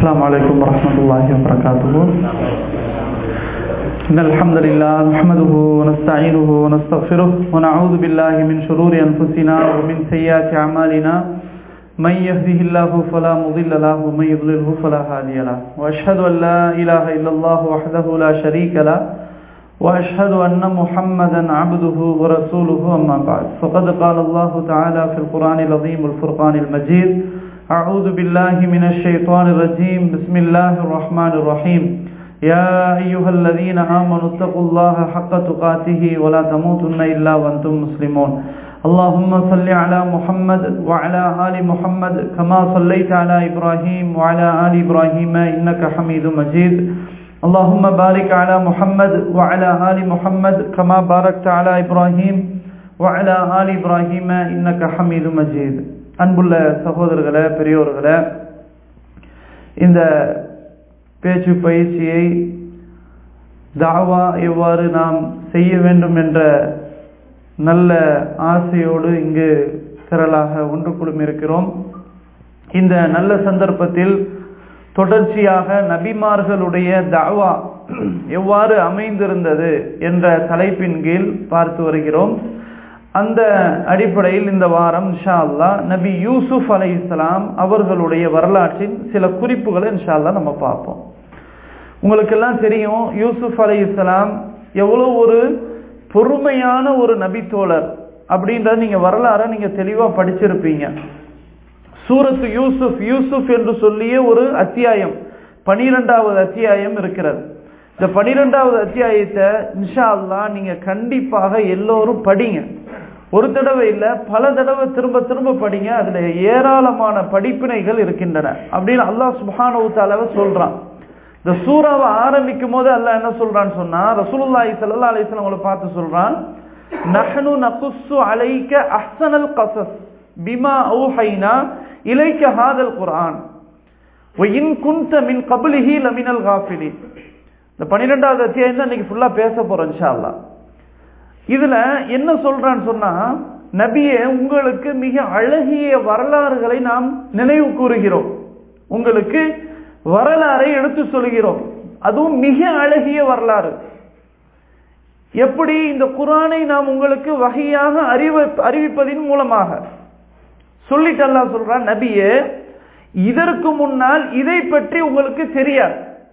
السلام عليكم ورحمة الله وبركاته إن الحمد لله نحمده ونستعينه ونستغفره ونعوذ بالله من شرور أنفسنا ومن سيئات أعمالنا من يهده الله فلا مضل له ومن يضلله فلا هادي له وأشهد أن لا إله إلا الله وحده لا شريك له وأشهد أن محمدا عبده ورسوله أما بعد فقد قال الله تعالى في القرآن العظيم الفرقان المجيد أعوذ بالله من الشيطان الرجيم بسم الله الرحمن الرحيم يا أيها الذين آمنوا اتقوا الله حق تقاته ولا تموتن إلا وأنتم مسلمون اللهم صل على محمد وعلى آل محمد كما صليت على إبراهيم وعلى آل إبراهيم إنك حميد مجيد اللهم بارك على محمد وعلى آل محمد كما باركت على إبراهيم وعلى آل إبراهيم إنك حميد مجيد அன்புள்ள சகோதரர்களே பெரியோர்களே இந்த பேச்சு பயிற்சியை தாவா எவ்வாறு நாம் செய்ய வேண்டும் என்ற நல்ல ஆசையோடு இங்கு திரளாக ஒன்று குழுமி இருக்கிறோம் இந்த நல்ல சந்தர்ப்பத்தில் தொடர்ச்சியாக நபிமார்களுடைய தாவா எவ்வாறு அமைந்திருந்தது என்ற தலைப்பின் கீழ் பார்த்து வருகிறோம் அந்த அடிப்படையில் இந்த வாரம் இன்ஷா அல்லா நபி யூசுப் அலை இஸ்லாம் அவர்களுடைய வரலாற்றின் சில குறிப்புகளை இன்ஷா அல்லா நம்ம பார்ப்போம் உங்களுக்கெல்லாம் தெரியும் யூசுப் அலை இஸ்லாம் எவ்வளோ ஒரு பொறுமையான ஒரு நபித்தோழர் அப்படின்றத நீங்க வரலாற நீங்க தெளிவா படிச்சிருப்பீங்க சூரத்து யூசுப் யூசுப் என்று சொல்லிய ஒரு அத்தியாயம் பனிரெண்டாவது அத்தியாயம் இருக்கிறது இந்த பனிரெண்டாவது அத்தியாயத்தை இன்ஷா அல்லா நீங்க கண்டிப்பாக எல்லோரும் படிங்க ஒரு தடவை இல்ல பல தடவை திரும்ப திரும்ப படிங்க அதுல ஏராளமான படிப்பினைகள் இருக்கின்றன அப்படின்னு அல்லாஹ் சுபானவுத்தாலவ சொல்றான் இந்த சூறாவை ஆரம்பிக்கும் போது அல்ல என்ன சொல்றான்னு சொன்னா ரசூலுல்லாஹி ஸல்லல்லாஹு அலைஹி வஸல்லம் அவங்களை பார்த்து சொல்றான் நஹ்னு நகுஸ்ஸு அலைக்க அஹ்ஸனல் கஸஸ் பிமா அவுஹைனா இலைக்க ஹாதல் குர்ஆன் வஇன் குன்த மின் கப்லிஹி லமினல் காஃபிலின் இந்த பன்னிரெண்டாவது அத்தியாயம் தான் இன்னைக்கு ஃபுல்லா பேச போறோம் இன்ஷா அல்லாஹ் இதுல என்ன சொல்றான்னு சொன்னா நபியே உங்களுக்கு மிக அழகிய வரலாறுகளை நாம் நினைவு கூறுகிறோம் உங்களுக்கு வரலாறை எடுத்து சொல்கிறோம் அதுவும் மிக அழகிய வரலாறு எப்படி இந்த குரானை நாம் உங்களுக்கு வகையாக அறிவ அறிவிப்பதின் மூலமாக சொல்லிட்டு அல்லா சொல்றான் நபியே இதற்கு முன்னால் இதை பற்றி உங்களுக்கு தெரியாது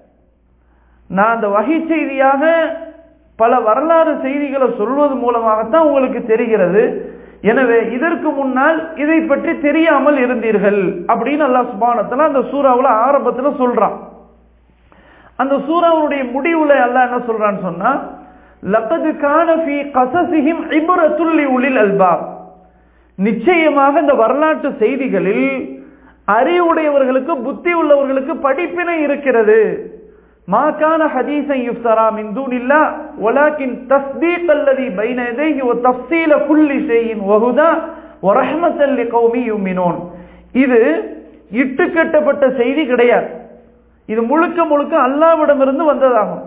நான் அந்த வகை செய்தியாக பல வரலாறு செய்திகளை சொல்வது மூலமாகத்தான் உங்களுக்கு தெரிகிறது எனவே இதற்கு முன்னால் இதை பற்றி தெரியாமல் இருந்தீர்கள் அப்படின்னு அல்லா சுபானத்துல அந்த சூறாவுல ஆரம்பத்துல சொல்றான் அந்த சூறாவுடைய முடிவுல அல்லா என்ன சொல்றான்னு சொன்னா லக்கது கானபி கசசிஹிம் இபுரத்துள்ளி உளில் அல்பாப் நிச்சயமாக இந்த வரலாற்று செய்திகளில் அறிவுடையவர்களுக்கு புத்தி உள்ளவர்களுக்கு படிப்பினை இருக்கிறது ما كان حديثا يفترى من دون الله ولكن تصديق الذي بين يديه وتفصيل كل شيء وهدى ورحمة لقوم يؤمنون இது இட்டு கட்டப்பட்ட செய்தி கிடையாது இது முழுக்க முழுக்க அல்லாவிடமிருந்து வந்ததாகும்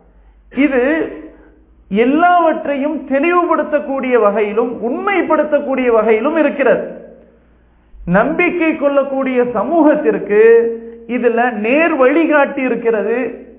இது எல்லாவற்றையும் தெளிவுபடுத்தக்கூடிய வகையிலும் உண்மைப்படுத்தக்கூடிய வகையிலும் இருக்கிறது நம்பிக்கை கொள்ளக்கூடிய சமூகத்திற்கு இதுல நேர் வழிகாட்டி இருக்கிறது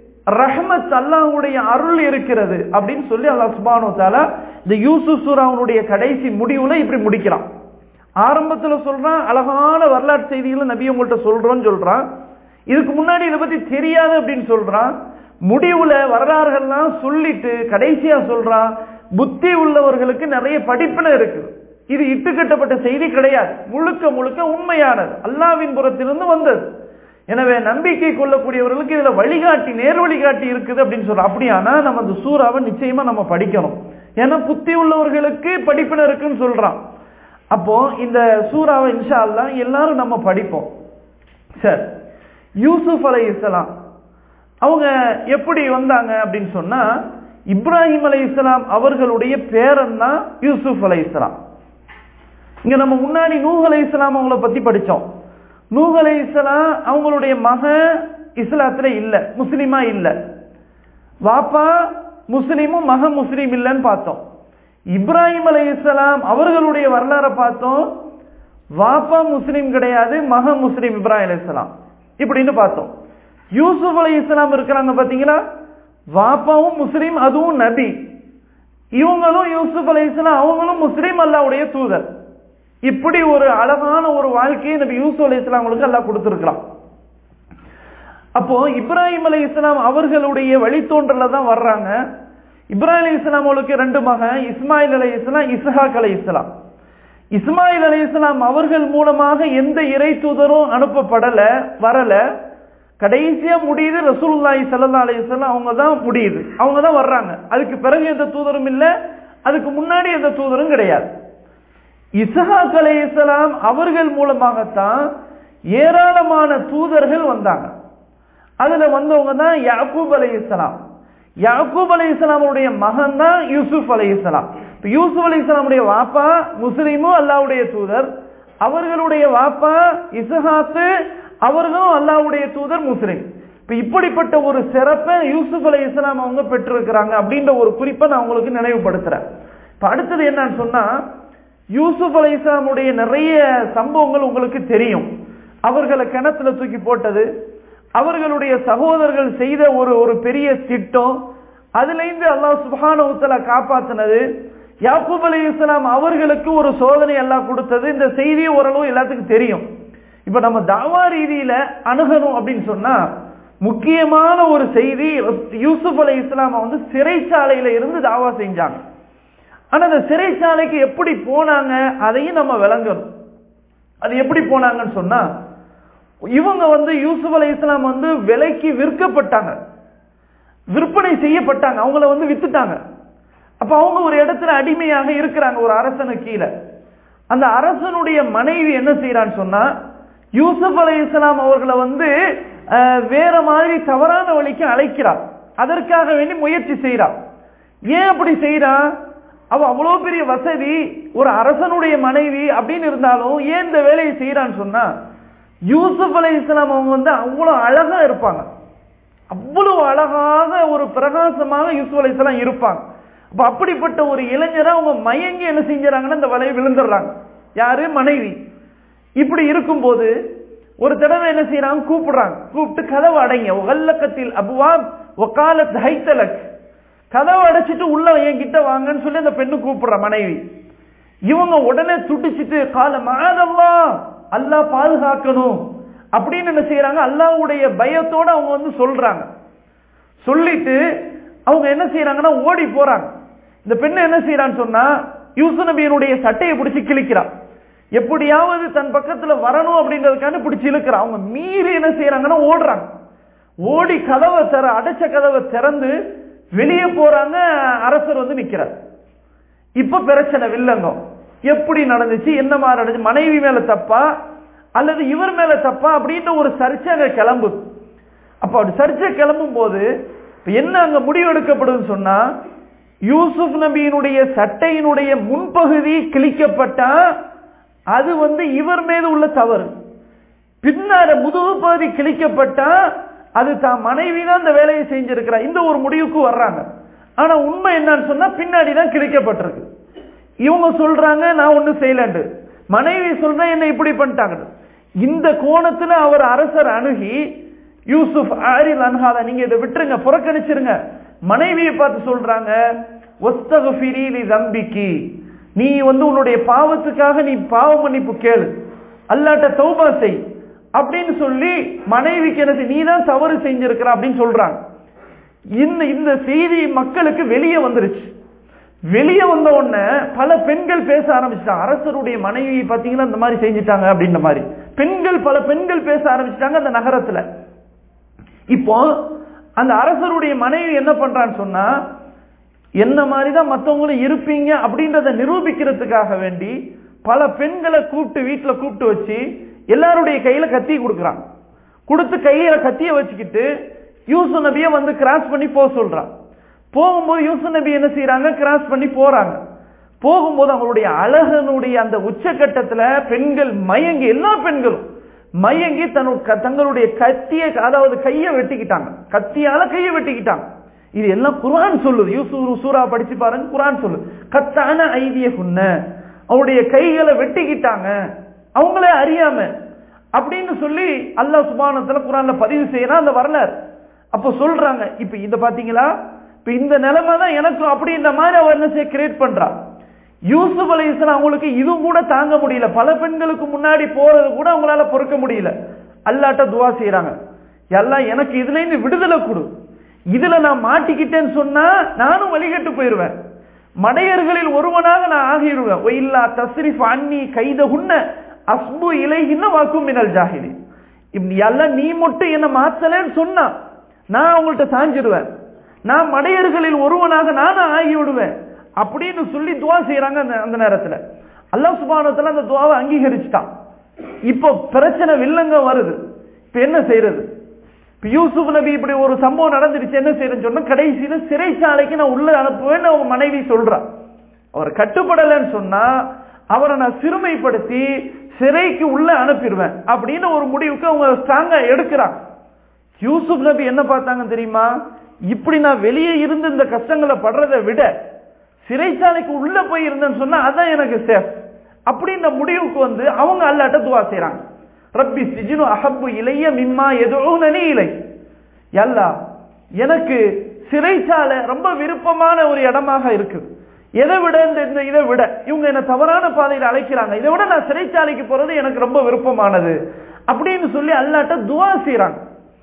ரஹமத் அல்லாஹுடைய அருள் இருக்கிறது அப்படின்னு சொல்லி அல்லாஹ் சுபானு தாலா இந்த யூசுப் சூராவுடைய கடைசி முடிவுல இப்படி முடிக்கிறான் ஆரம்பத்துல சொல்றான் அழகான வரலாற்று செய்திகளை நபி உங்கள்கிட்ட சொல்றோம்னு சொல்றான் இதுக்கு முன்னாடி இதை பத்தி தெரியாது அப்படின்னு சொல்றான் முடிவுல வரலாறுகள்லாம் சொல்லிட்டு கடைசியா சொல்றான் புத்தி உள்ளவர்களுக்கு நிறைய படிப்பினை இருக்குது இது இட்டுக்கட்டப்பட்ட செய்தி கிடையாது முழுக்க முழுக்க உண்மையானது அல்லாவின் புறத்திலிருந்து வந்தது எனவே நம்பிக்கை கொள்ளக்கூடியவர்களுக்கு இதுல வழிகாட்டி நேர் வழிகாட்டி இருக்குது அப்படின்னு சொல்றோம் அப்படியானா நம்ம அந்த சூறாவை நிச்சயமா நம்ம படிக்கணும் ஏன்னா புத்தி உள்ளவர்களுக்கு படிப்பினர் இருக்குன்னு சொல்றான் அப்போ இந்த சூறாவை இன்ஷா அல்லா எல்லாரும் நம்ம படிப்போம் சரி யூசுப் அலை இஸ்லாம் அவங்க எப்படி வந்தாங்க அப்படின்னு சொன்னா இப்ராஹிம் அலை இஸ்லாம் அவர்களுடைய பேரன் தான் யூசுப் அலை இஸ்லாம் இங்க நம்ம முன்னாடி நூஹ் அலை இஸ்லாம் அவங்கள பத்தி படிச்சோம் நூஹ் அலை இஸ்லாம் அவங்களுடைய மக இஸ்லாத்துல இல்ல முஸ்லிமா இல்ல வாப்பா முஸ்லீமும் மக முஸ்லீம் இல்லைன்னு பார்த்தோம் இப்ராஹிம் அலை இஸ்லாம் அவர்களுடைய வரலாறை பார்த்தோம் வாப்பா முஸ்லீம் கிடையாது மக முஸ்லீம் இப்ராஹிம் அலை இஸ்லாம் இப்படின்னு பார்த்தோம் யூசுப் அலை இஸ்லாம் இருக்கிறாங்க பாத்தீங்களா வாப்பாவும் முஸ்லீம் அதுவும் நபி இவங்களும் யூசுப் அலை இஸ்லாம் அவங்களும் முஸ்லீம் அல்லாவுடைய தூதர் இப்படி ஒரு அழகான ஒரு வாழ்க்கையை நபி யூசுப் அலை இஸ்லாமங்களுக்கு அல்லாஹ் கொடுத்திருக்கிறான் அப்போ இப்ராஹிம் அலை இஸ்லாம் அவர்களுடைய வழித்தோன்றல தான் வர்றாங்க இப்ராஹிம் அலி இஸ்லாம் அவங்களுக்கு ரெண்டு மகன் இஸ்மாயில் அலை இஸ்லாம் இஸ்ஹாக் அலை இஸ்லாம் இஸ்மாயில் அலி இஸ்லாம் அவர்கள் மூலமாக எந்த இறை தூதரும் அனுப்பப்படல வரல கடைசியா முடியுது ரசூலுல்லாஹி ஸல்லல்லாஹு அலைஹி வஸல்லம் அவங்க தான் முடியுது அவங்க தான் வர்றாங்க அதுக்கு பிறகு எந்த தூதரும் இல்ல அதுக்கு முன்னாடி எந்த தூதரும் கிடையாது இஸ்ஹாக் அலைஹிஸ்ஸலாம் அவர்கள் மூலமாகத்தான் ஏராளமான தூதர்கள் வந்தாங்க அதுல வந்தவங்க தான் யாக்கூப் அலைஹிஸ்ஸலாம் யாக்கூப் அலைஹிஸ்ஸலாமுடைய மகன் தான் யூசுப் அலைஹிஸ்ஸலாம் இப்ப யூசுப் அலைஹிஸ்ஸலாமுடைய வாப்பா முஸ்லிமும் அல்லாஹ்வுடைய தூதர் அவர்களுடைய வாப்பா இஸ்ஹாக்கு அவர்களும் அல்லாஹ்வுடைய தூதர் முஸ்லிம் இப்ப இப்படிப்பட்ட ஒரு சிறப்பை யூசுப் அலை இஸ்லாம் அவங்க பெற்றிருக்கிறாங்க அப்படின்ற ஒரு குறிப்பை நான் உங்களுக்கு நினைவுபடுத்துறேன் இப்ப அடுத்தது என்னன்னு சொன்னா யூசுப் அலை இஸ்லாமுடைய நிறைய சம்பவங்கள் உங்களுக்கு தெரியும் அவர்களை கிணத்துல தூக்கி போட்டது அவர்களுடைய சகோதரர்கள் செய்த ஒரு ஒரு பெரிய திட்டம் அதுல இருந்து அல்லாஹ் சுபான காப்பாத்தினது யாக்கூப் அலி இஸ்லாம் அவர்களுக்கு ஒரு சோதனை எல்லாம் கொடுத்தது இந்த செய்தி ஓரளவு எல்லாத்துக்கும் தெரியும் இப்ப நம்ம தாவா ரீதியில அணுகணும் அப்படின்னு சொன்னா முக்கியமான ஒரு செய்தி யூசுப் அலி இஸ்லாம வந்து சிறைச்சாலையில இருந்து தாவா செஞ்சாங்க ஆனா அந்த சிறைச்சாலைக்கு எப்படி போனாங்க அதையும் நம்ம விளங்கணும் அது எப்படி போனாங்கன்னு சொன்னா இவங்க வந்து யூசுப் அலி இஸ்லாம் வந்து விலைக்கு விற்கப்பட்டாங்க விற்பனை செய்யப்பட்டாங்க அவங்கள வந்து வித்துட்டாங்க அப்ப அவங்க ஒரு இடத்துல அடிமையாக இருக்கிறாங்க ஒரு அரசனு கீழே அந்த அரசனுடைய மனைவி என்ன செய்யறான்னு சொன்னா யூசுப் அலை இஸ்லாம் அவர்களை வந்து வேற மாதிரி தவறான வழிக்கு அழைக்கிறார் அதற்காக வேண்டி முயற்சி செய்யறார் ஏன் அப்படி செய்யறா அவ அவ்வளவு பெரிய வசதி ஒரு அரசனுடைய மனைவி அப்படின்னு இருந்தாலும் ஏன் இந்த வேலையை செய்யறான்னு சொன்னா யூசுப் அலை இஸ்லாம் அவங்க வந்து அவ்வளவு அழகா இருப்பாங்க அவ்வளவு அழகாக ஒரு பிரகாசமாக யூசுப் அலை இஸ்லாம் இருப்பாங்க அப்ப அப்படிப்பட்ட ஒரு இளைஞரை அவங்க மயங்கி என்ன செஞ்சாங்கன்னா இந்த வலையை விழுந்துடுறாங்க யாரு மனைவி இப்படி இருக்கும்போது ஒரு தடவை என்ன செய்யறாங்க கூப்பிடுறாங்க கூப்பிட்டு கதவு அடைங்க ஒகல்லக்கத்தில் அபுவா ஒகால ஹைத்தலக் கதவை அடைச்சிட்டு உள்ள என்கிட்ட வாங்கன்னு சொல்லி அந்த பெண்ணு கூப்பிடுற மனைவி இவங்க உடனே துடிச்சிட்டு கால மாதல்லா அல்லாஹ் பாதுகாக்கணும் அப்படின்னு என்ன செய்யறாங்க அல்லாவுடைய பயத்தோட அவங்க வந்து சொல்றாங்க சொல்லிட்டு அவங்க என்ன செய்யறாங்கன்னா ஓடி போறாங்க இந்த பெண்ணு என்ன செய்யறான்னு சொன்னா யூசு நபியினுடைய சட்டையை பிடிச்சி கிழிக்கிறான் எப்படியாவது தன் பக்கத்துல வரணும் அப்படின்றதுக்கான பிடிச்சி இழுக்கிறா அவங்க மீறி என்ன செய்யறாங்கன்னா ஓடுறாங்க ஓடி கதவை திற அடைச்ச கதவை திறந்து வெளியே போறாங்க அரசர் வந்து நிக்கிறார் இப்ப பிரச்சனை வில்லங்கம் எப்படி நடந்துச்சு என்ன மாதிரி நடந்துச்சு மனைவி மேல தப்பா அல்லது இவர் மேல தப்பா அப்படின்ற ஒரு சர்ச்சை அங்க கிளம்புது அப்ப அப்படி சர்ச்சை கிளம்பும் போது என்ன அங்க முடிவு எடுக்கப்படுதுன்னு சொன்னா யூசுப் நபியினுடைய சட்டையினுடைய முன்பகுதி கிழிக்கப்பட்டா அது வந்து இவர் மீது உள்ள தவறு பின்னால முதுகு பகுதி கிழிக்கப்பட்டா அது தான் மனைவி தான் இந்த வேலையை செஞ்சிருக்கிறார் இந்த ஒரு முடிவுக்கு வர்றாங்க ஆனா உண்மை என்னன்னு சொன்னா பின்னாடி தான் கிழிக்கப்பட்டிருக்கு இவங்க சொல்றாங்க நான் ஒண்ணு செய்யலண்டு மனைவி சொல்ற என்ன இப்படி பண்ணிட்டாங்க இந்த கோணத்துல அவர் அரசர் அணுகி யூசுப் ஆரில் அன்ஹாதா நீங்க இதை விட்டுருங்க புறக்கணிச்சிருங்க மனைவியை பார்த்து சொல்றாங்க தம்பிக்கு நீ வந்து உன்னுடைய பாவத்துக்காக நீ பாவ மன்னிப்பு கேளு அல்லாட்ட தௌபா செய் அப்படின்னு சொல்லி மனைவிக்கு எனக்கு நீ தான் தவறு செஞ்சிருக்கிற அப்படின்னு சொல்றாங்க இந்த இந்த செய்தி மக்களுக்கு வெளியே வந்துருச்சு வெளியே வந்த உடனே பல பெண்கள் பேச ஆரம்பிச்சிட்டாங்க அரசருடைய மனைவி பாத்தீங்கன்னா இந்த மாதிரி செஞ்சுட்டாங்க அப்படின்ற மாதிரி பெண்கள் பல பெண்கள் பேச ஆரம்பிச்சிட்டாங்க அந்த நகரத்துல இப்போ அந்த அரசருடைய மனைவி என்ன பண்றான்னு சொன்னா என்ன மாதிரிதான் மற்றவங்களும் இருப்பீங்க அப்படின்றத நிரூபிக்கிறதுக்காக வேண்டி பல பெண்களை கூப்பிட்டு வீட்டுல கூப்பிட்டு வச்சு எல்லாருடைய கையில கத்தி கொடுக்குறான் கொடுத்து கையில கத்திய வச்சுக்கிட்டு யூசு நபிய வந்து கிராஸ் பண்ணி போக சொல்றான் போகும்போது யூசு நபி என்ன செய்யறாங்க கிராஸ் பண்ணி போறாங்க போகும்போது அவங்களுடைய அழகனுடைய அந்த உச்சகட்டத்துல பெண்கள் மயங்கி எல்லா பெண்களும் மயங்கி தன்னு தங்களுடைய கத்திய அதாவது கையை வெட்டிக்கிட்டாங்க கத்தியால கையை வெட்டிக்கிட்டாங்க இது எல்லாம் குரான் சொல்லுது யூசு சூரா படிச்சு பாருங்க குரான் சொல்லுது கத்தான ஐதிய குன்ன அவருடைய கைகளை வெட்டிக்கிட்டாங்க அவங்களே அறியாம அப்படின்னு சொல்லி அல்லாஹ் சுபானத்துல குரான்ல பதிவு செய்யறான் அந்த வரலாறு அப்ப சொல்றாங்க இப்ப இத பாத்தீங்களா இப்ப இந்த நிலைமை தான் எனக்கும் அப்படின்ற மாதிரி அவர் என்ன செய்ய கிரியேட் பண்றா யூசுப் அலி இஸ்லாம் அவங்களுக்கு இதுவும் கூட தாங்க முடியல பல பெண்களுக்கு முன்னாடி போறது கூட அவங்களால பொறுக்க முடியல அல்லாட்ட துவா செய்யறாங்க எல்லாம் எனக்கு இதுல இருந்து விடுதலை கொடு இதுல நான் மாட்டிக்கிட்டேன்னு சொன்னா நானும் வழிகட்டு போயிருவேன் மடையர்களில் ஒருவனாக நான் ஆகிடுவேன் இல்லா தஸ்ரிஃப் அன்னி கைதகுன்ன அஸ்பு இலைகின்ன வாக்கும் மினல் ஜாஹிலி இப்படி எல்லாம் நீ மட்டும் என்ன மாத்தலன்னு சொன்னா நான் அவங்கள்ட்ட சாஞ்சிடுவேன் நான் மடையர்களில் ஒருவனாக நானும் ஆகி விடுவேன் அப்படின்னு சொல்லி துவா செய்யறாங்க அந்த அந்த நேரத்துல அல்லாஹ் சுபானத்துல அந்த துவாவை அங்கீகரிச்சுட்டான் இப்போ பிரச்சனை வில்லங்க வருது இப்ப என்ன செய்யறது இப்ப யூசுப் நபி இப்படி ஒரு சம்பவம் நடந்துருச்சு என்ன செய்யறேன்னு சொன்னா கடைசியில சிறைச்சாலைக்கு நான் உள்ள அனுப்புவேன்னு அவங்க மனைவி சொல்றா அவர் கட்டுப்படலைன்னு சொன்னா அவரை நான் சிறுமைப்படுத்தி சிறைக்கு உள்ள அனுப்பிடுவேன் அப்படின்னு ஒரு முடிவுக்கு அவங்க ஸ்ட்ராங்கா எடுக்கிறாங்க யூசுப் நபி என்ன பார்த்தாங்க தெரியுமா இப்படி நான் வெளியே இருந்து இந்த கஷ்டங்களை படுறதை விட சிறைச்சாலைக்கு உள்ள போய் இருந்தேன்னு சொன்னா அதான் எனக்கு சேஃப் அப்படின்ற முடிவுக்கு வந்து அவங்க அல்லாட்ட துவா செய்யறாங்க ரப்பி சிஜினு அஹப்பு இளைய மிம்மா எதுவும் நனி இலை எல்லா எனக்கு சிறைச்சாலை ரொம்ப விருப்பமான ஒரு இடமாக இருக்கு எதை விட இந்த இந்த இதை விட இவங்க என்ன தவறான பாதையில் அழைக்கிறாங்க இதை விட நான் சிறைச்சாலைக்கு போறது எனக்கு ரொம்ப விருப்பமானது அப்படின்னு சொல்லி அல்லாட்ட துவா செய்யறாங்க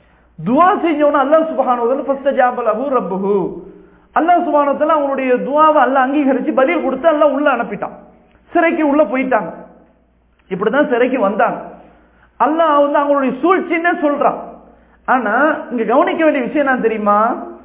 துவா செஞ்சவன அல்லாஹ் சுபஹானுவதில் ஃபஸ்ட் ஜாபலஹு ரப்புஹு அல்லாஹ் சுபஹானுவதில் அவங்களுடைய துவாவை அல்லாஹ் அங்கீகரிச்சு பதில் கொடுத்து அல்லாஹ் உள்ள அனுப்பிட்டான் சிறைக்கு உள்ள போயிட்டாங்க இப்படிதான் சிறைக்கு வந்தாங்க அல்லாஹ் வந்து அவங்களுடைய சூழ்ச்சின்னே சொல்றான் ஆனா இங்க கவனிக்க வேண்டிய விஷயம் என்ன தெரியுமா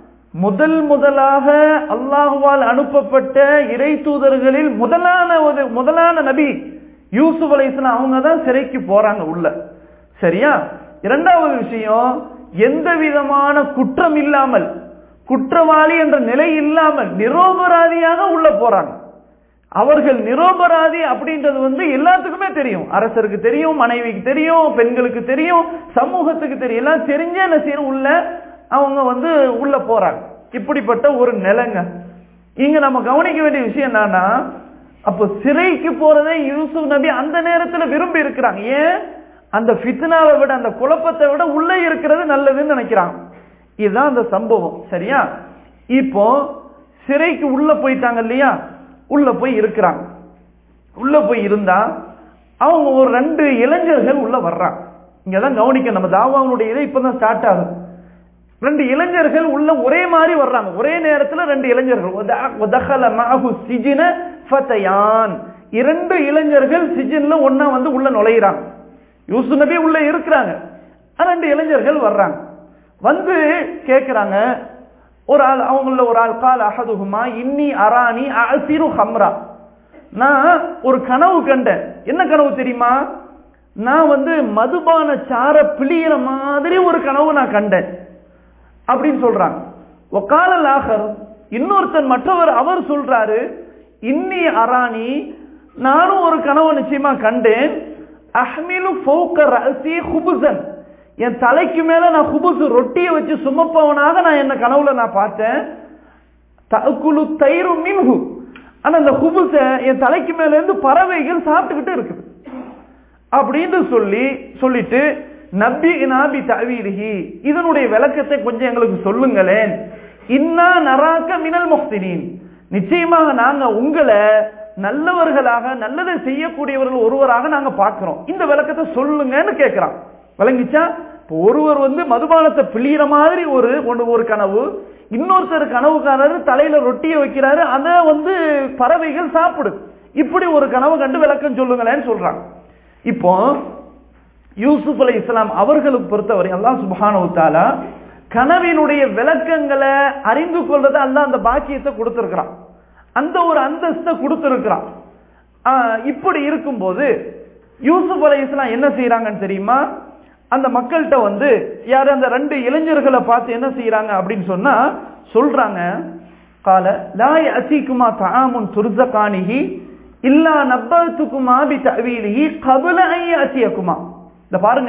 முதல் முதலாக அல்லாஹுவால் அனுப்பப்பட்ட இறை தூதர்களில் முதலான ஒரு முதலான நபி யூசுப் அலை இஸ்லாம் அவங்க தான் சிறைக்கு போறாங்க உள்ள சரியா இரண்டாவது விஷயம் எந்த விதமான குற்றம் இல்லாமல் குற்றவாளி என்ற நிலை இல்லாமல் நிரோபராதியாக உள்ள போறாங்க அவர்கள் நிரோபராதி அப்படின்றது வந்து எல்லாத்துக்குமே தெரியும் அரசருக்கு தெரியும் மனைவிக்கு தெரியும் பெண்களுக்கு தெரியும் சமூகத்துக்கு தெரியும் எல்லாம் தெரிஞ்ச என்ன செய்யணும் உள்ள அவங்க வந்து உள்ள போறாங்க இப்படிப்பட்ட ஒரு நிலைங்க இங்க நம்ம கவனிக்க வேண்டிய விஷயம் என்னன்னா அப்போ சிறைக்கு போறதே யூசுப் நபி அந்த நேரத்துல விரும்பி இருக்கிறாங்க ஏன் அந்த ஃபித்னாவை விட அந்த குழப்பத்தை விட உள்ளே இருக்கிறது நல்லதுன்னு நினைக்கிறாங்க இதுதான் அந்த சம்பவம் சரியா இப்போ சிறைக்கு உள்ள போயிட்டாங்க இல்லையா உள்ள போய் இருக்கிறாங்க உள்ள போய் இருந்தா அவங்க ஒரு ரெண்டு இளைஞர்கள் உள்ள வர்றாங்க இங்கதான் கவனிக்க நம்ம தாவாவுடைய இதை இப்பதான் ஸ்டார்ட் ஆகுது ரெண்டு இளைஞர்கள் உள்ள ஒரே மாதிரி வர்றாங்க ஒரே நேரத்துல ரெண்டு இளைஞர்கள் இரண்டு இளைஞர்கள் சிஜின்ல ஒன்னா வந்து உள்ள நுழையிறாங்க யூசு நபி உள்ள இருக்கிறாங்க ரெண்டு இளைஞர்கள் வர்றாங்க வந்து கேட்கிறாங்க ஒரு ஆள் அவங்கள ஒரு ஆள் கால் அஹதுகுமா இன்னி அராணி அசிரு ஹம்ரா நான் ஒரு கனவு கண்டேன் என்ன கனவு தெரியுமா நான் வந்து மதுபான சார பிழியிற மாதிரி ஒரு கனவு நான் கண்டேன் அப்படின்னு சொல்றாங்க ஒக்கால லாகர் இன்னொருத்தன் மற்றவர் அவர் சொல்றாரு இன்னி அராணி நானும் ஒரு கனவு நிச்சயமா கண்டேன் அஹ்மிலு ஃபௌக ரசி ஹுபுசன் என் தலைக்கு மேல நான் ஹுபுஸ் ரொட்டியை வச்சு சுமப்பவனாக நான் என்ன கனவுல நான் பார்த்தேன் தகுலு தயிரும் மின்ஹு ஆனா அந்த ஹுபுஸ என் தலைக்கு மேல இருந்து பறவைகள் சாப்பிட்டுக்கிட்டு இருக்குது அப்படின்னு சொல்லி சொல்லிட்டு நபி நாபி தவீரிஹி இதனுடைய விளக்கத்தை கொஞ்சம் எங்களுக்கு சொல்லுங்களேன் இன்னா நராக்க மினல் முஹ்தினின் நிச்சயமாக நாங்க உங்களை நல்லவர்களாக நல்லதை செய்யக்கூடியவர்கள் ஒருவராக நாங்க பார்க்கிறோம் இந்த விளக்கத்தை சொல்லுங்கன்னு கேட்கிறான் விளங்கிச்சா இப்போ ஒருவர் வந்து மதுபானத்தை பிழியிற மாதிரி ஒரு ஒன்று ஒரு கனவு இன்னொருத்தர் கனவுக்காரர் தலையில ரொட்டியை வைக்கிறாரு அதை வந்து பறவைகள் சாப்பிடுது இப்படி ஒரு கனவு கண்டு விளக்கம் சொல்லுங்களேன்னு சொல்றாங்க இப்போ யூசுப் அலை இஸ்லாம் அவர்களுக்கு பொறுத்தவரை அல்லாஹ் சுபானு தாலா கனவினுடைய விளக்கங்களை அறிந்து கொள்றது அல்ல அந்த பாக்கியத்தை கொடுத்திருக்கிறான் அந்த ஒரு அந்தஸ்தை கொடுத்திருக்கிறான் இப்படி இருக்கும்போது யூசுப் அலை இஸ்லாம் என்ன செய்யறாங்கன்னு தெரியுமா அந்த மக்கள்கிட்ட வந்து யாரு அந்த ரெண்டு இளைஞர்களை பார்த்து என்ன செய்யறாங்க அப்படின்னு சொன்னா சொல்றாங்க கால லாய் அசிக்குமா தாமுன் துர்சகானிகி இல்லா நப்பத்துக்குமா பி தவீலிஹி கபுல ஐ அசியக்குமா இந்த பாருங்க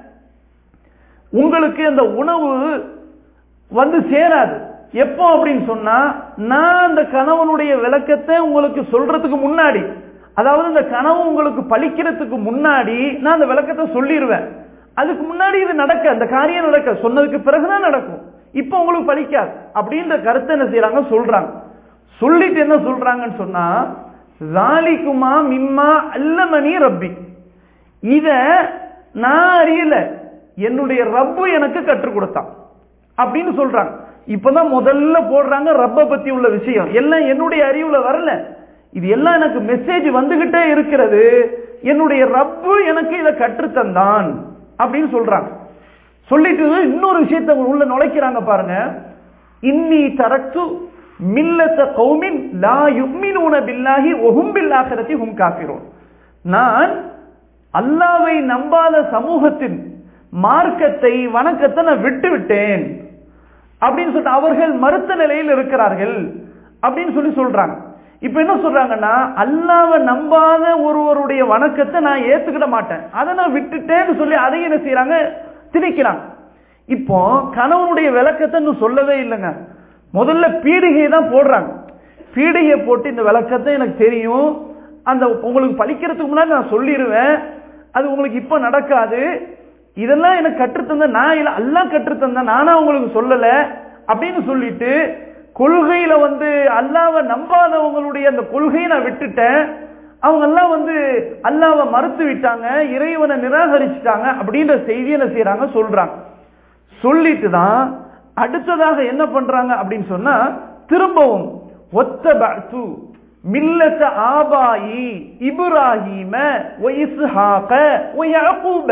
உங்களுக்கு அந்த உணவு வந்து சேராது எப்போ அப்படின்னு சொன்னா நான் அந்த கணவனுடைய விளக்கத்தை உங்களுக்கு சொல்றதுக்கு முன்னாடி அதாவது இந்த கனவு உங்களுக்கு பழிக்கிறதுக்கு முன்னாடி நான் அந்த விளக்கத்தை சொல்லிடுவேன் அதுக்கு முன்னாடி இது நடக்க அந்த காரியம் நடக்க சொன்னதுக்கு பிறகுதான் நடக்கும் இப்ப உங்களுக்கு பழிக்காது அப்படின்ற கருத்தை என்ன செய்யறாங்க சொல்றாங்க சொல்லிட்டு என்ன சொல்றாங்கன்னு சொன்னா ஜாலிக்குமா மிம்மா அல்லமணி ரப்பி இத நான் அறியல என்னுடைய ரப்பு எனக்கு கற்றுக் கொடுத்தான் அப்படின்னு சொல்றாங்க இப்பதான் முதல்ல போடுறாங்க ரப்ப பத்தி உள்ள விஷயம் எல்லாம் என்னுடைய அறிவுல வரல இது எல்லாம் எனக்கு மெசேஜ் வந்துகிட்டே இருக்கிறது என்னுடைய ரப்பு எனக்கு இதை கற்றுத்தந்தான் அப்படின்னு சொல்றாங்க சொல்லிட்டு இன்னொரு விஷயத்தை உள்ள நுழைக்கிறாங்க பாருங்க இன்னி தரக்கு மில்லத்த கௌமின் லா யுக்மினூன பில்லாஹி ஒஹும் பில்லாஹிரத்தி ஹும் காஃபிரூன் நான் அல்லாவை நம்பாத சமூகத்தின் மார்க்கத்தை வணக்கத்தை நான் விட்டு விட்டேன் அப்படின்னு சொல்லிட்டு அவர்கள் மறுத்த நிலையில் இருக்கிறார்கள் அப்படின்னு சொல்லி சொல்றாங்க இப்ப என்ன சொல்றாங்கன்னா அல்லாவை நம்பாத ஒருவருடைய வணக்கத்தை நான் ஏத்துக்கிட மாட்டேன் அதை நான் விட்டுட்டேன்னு சொல்லி அதையும் என்ன செய்யறாங்க திணிக்கிறாங்க இப்போ கணவனுடைய விளக்கத்தை இன்னும் சொல்லவே இல்லைங்க முதல்ல பீடிகை தான் போடுறாங்க பீடிகை போட்டு இந்த விளக்கத்தை எனக்கு தெரியும் அந்த உங்களுக்கு பழிக்கிறதுக்கு முன்னாடி நான் சொல்லிடுவேன் அது உங்களுக்கு இப்ப நடக்காது இதெல்லாம் எனக்கு கற்றுத்தந்த நான் இல்ல எல்லாம் கற்றுத்தந்த நானா உங்களுக்கு சொல்லல அப்படின்னு சொல்லிட்டு கொள்கையில வந்து அல்லாவை நம்பாதவங்களுடைய அந்த கொள்கையை நான் விட்டுட்டேன் அவங்க எல்லாம் வந்து அல்லாவை மறுத்து விட்டாங்க இறைவனை நிராகரிச்சுட்டாங்க அப்படின்ற செய்தி என்ன செய்யறாங்க சொல்றாங்க சொல்லிட்டு தான் அடுத்ததாக என்ன பண்றாங்க அப்படின்னு சொன்னா திரும்பவும் ஒத்த பஅத்து மில்லத்த ஆபாயி இப்ராஹீம வ இஸ்ஹாக வ யாக்கூப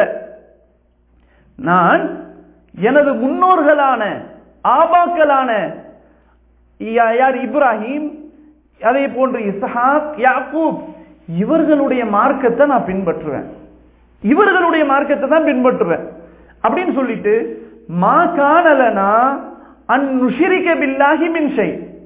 நான் எனது முன்னோர்களான ஆபாக்களான யார் இப்ராஹிம் அதே போன்று இஸ்ஹாக் யாக்கூப் இவர்களுடைய மார்க்கத்தை நான் பின்பற்றுவேன் இவர்களுடைய மார்க்கத்தை தான் பின்பற்றுவேன் அப்படின்னு சொல்லிட்டு மா காணலனா அந்நுஷிரிக்க பில்லாஹி மின்ஷை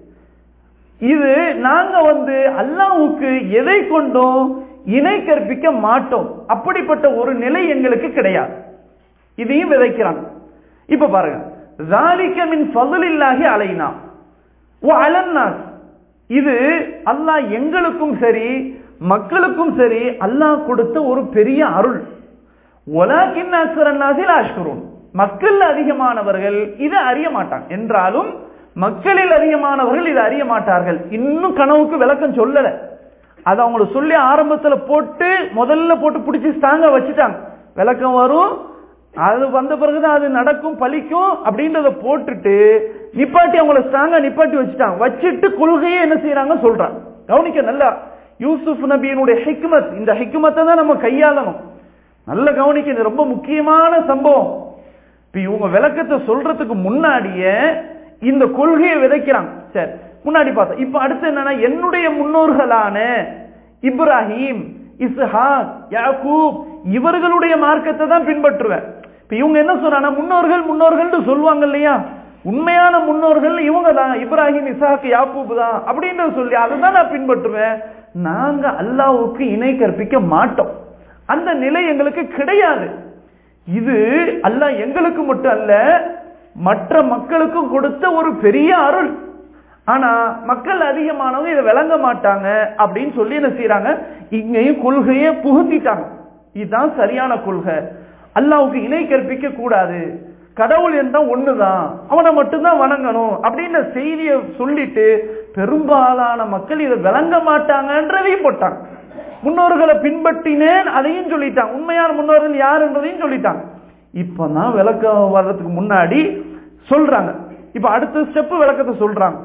இது நாங்க வந்து அல்லாவுக்கு எதை கொண்டும் இணை கற்பிக்க மாட்டோம் அப்படிப்பட்ட ஒரு நிலை எங்களுக்கு கிடையாது இதையும் விதைக்கிறான் இப்ப பாருங்க ஜாலிக்க மின் ஃபதுலில்லாஹி அலைனா ஓ அலன்னாஸ் இது அல்லாஹ் எங்களுக்கும் சரி மக்களுக்கும் சரி அல்லாஹ் கொடுத்த ஒரு பெரிய அருள் ஒலாக்கின் அக்சரன்னாசில் அஷ்குரும் மக்கள் அதிகமானவர்கள் இதை அறிய மாட்டாங்க என்றாலும் மக்களில் அதிகமானவர்கள் இதை அறிய மாட்டார்கள் இன்னும் கனவுக்கு விளக்கம் சொல்லல அது அவங்களுக்கு சொல்லி ஆரம்பத்துல போட்டு முதல்ல போட்டு பிடிச்சி ஸ்டாங்க வச்சுட்டாங்க விளக்கம் வரும் அது வந்த பிறகுதான் அது நடக்கும் பலிக்கும் அப்படின்றத போட்டுட்டு நிப்பாட்டி அவங்கள ஸ்ட்ராங்கா நிப்பாட்டி வச்சுட்டாங்க வச்சுட்டு கொள்கையை என்ன செய்யறாங்க சொல்றாங்க கவனிக்க நல்லா யூசுப் நபியினுடைய ஹிக்மத் இந்த ஹிக்மத்தை தான் நம்ம கையாளணும் நல்ல கவனிக்க இது ரொம்ப முக்கியமான சம்பவம் இப்ப இவங்க விளக்கத்தை சொல்றதுக்கு முன்னாடியே இந்த கொள்கையை விதைக்கிறாங்க சரி முன்னாடி பார்த்தோம் இப்ப அடுத்து என்னன்னா என்னுடைய முன்னோர்களான இப்ராஹிம் இஸ்ஹாக் யாக்கூப் இவர்களுடைய மார்க்கத்தை தான் பின்பற்றுவேன் இப்ப இவங்க என்ன சொன்னா முன்னோர்கள் முன்னோர்கள் சொல்லுவாங்க இல்லையா உண்மையான முன்னோர்கள் இவங்க தான் இப்ராஹிம் இசாக் யாக்கூப் தான் அப்படின்றத சொல்லி அதை தான் நான் பின்பற்றுவேன் நாங்க அல்லாவுக்கு இணை கற்பிக்க மாட்டோம் அந்த நிலை எங்களுக்கு கிடையாது இது அல்லாஹ் எங்களுக்கு மட்டும் அல்ல மற்ற மக்களுக்கும் கொடுத்த ஒரு பெரிய அருள் ஆனா மக்கள் அதிகமானவங்க இதை விளங்க மாட்டாங்க அப்படின்னு சொல்லி என்ன செய்யறாங்க இங்கேயும் கொள்கையை புகுத்திட்டாங்க இதுதான் சரியான கொள்கை அல்லாவுக்கு இணை கற்பிக்க கூடாது கடவுள் என்ற ஒண்ணுதான் அவனை மட்டும்தான் வணங்கணும் அப்படின்ற செய்தியை சொல்லிட்டு பெரும்பாலான மக்கள் இதை விளங்க மாட்டாங்கன்றதையும் போட்டாங்க முன்னோர்களை பின்பற்றினேன் அதையும் சொல்லிட்டாங்க உண்மையான முன்னோர்கள் யாருன்றதையும் சொல்லிட்டாங்க இப்பதான் விளக்கம் வர்றதுக்கு முன்னாடி சொல்றாங்க இப்ப அடுத்த ஸ்டெப் விளக்கத்தை சொல்றாங்க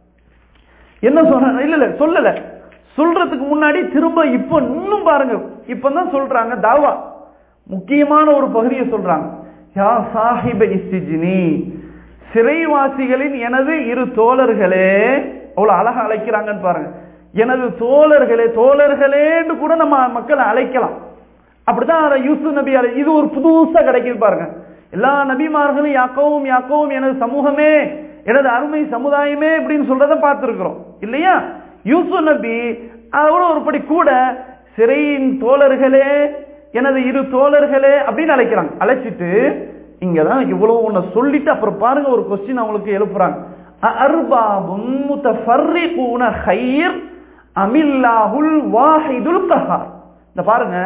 என்ன சொல்றாங்க இல்ல இல்ல சொல்லல சொல்றதுக்கு முன்னாடி திரும்ப இப்ப இன்னும் பாருங்க இப்பதான் சொல்றாங்க தாவா முக்கியமான ஒரு பகுதியை சொல்றாங்க யா சாஹிப இஸ்திஜினி சிறைவாசிகளின் எனது இரு தோழர்களே அவ்வளவு அழகா அழைக்கிறாங்கன்னு பாருங்க எனது தோழர்களே தோழர்களேன்னு கூட நம்ம மக்களை அழைக்கலாம் அப்படிதான் யூசு நபி அலை இது ஒரு புதுசா கிடைக்குது பாருங்க எல்லா நபிமார்களும் யாக்கவும் யாக்கவும் எனது சமூகமே எனது அருமை சமுதாயமே அப்படின்னு சொல்றத பார்த்திருக்கிறோம் இல்லையா யூசு நபி அவரும் ஒருபடி கூட சிறையின் தோழர்களே எனது இரு தோழர்களே அப்படின்னு அழைக்கிறாங்க அழைச்சிட்டு இங்கதான் இவ்வளவு ஒண்ணு சொல்லிட்டு அப்புறம் பாருங்க ஒரு கொஸ்டின் அவங்களுக்கு எழுப்புறாங்க அர்பாபும் முத்தஃபர்ரிகூன ஹைர் அமில்லாஹுல் வாஹிதுல் கஹார் இந்த பாருங்க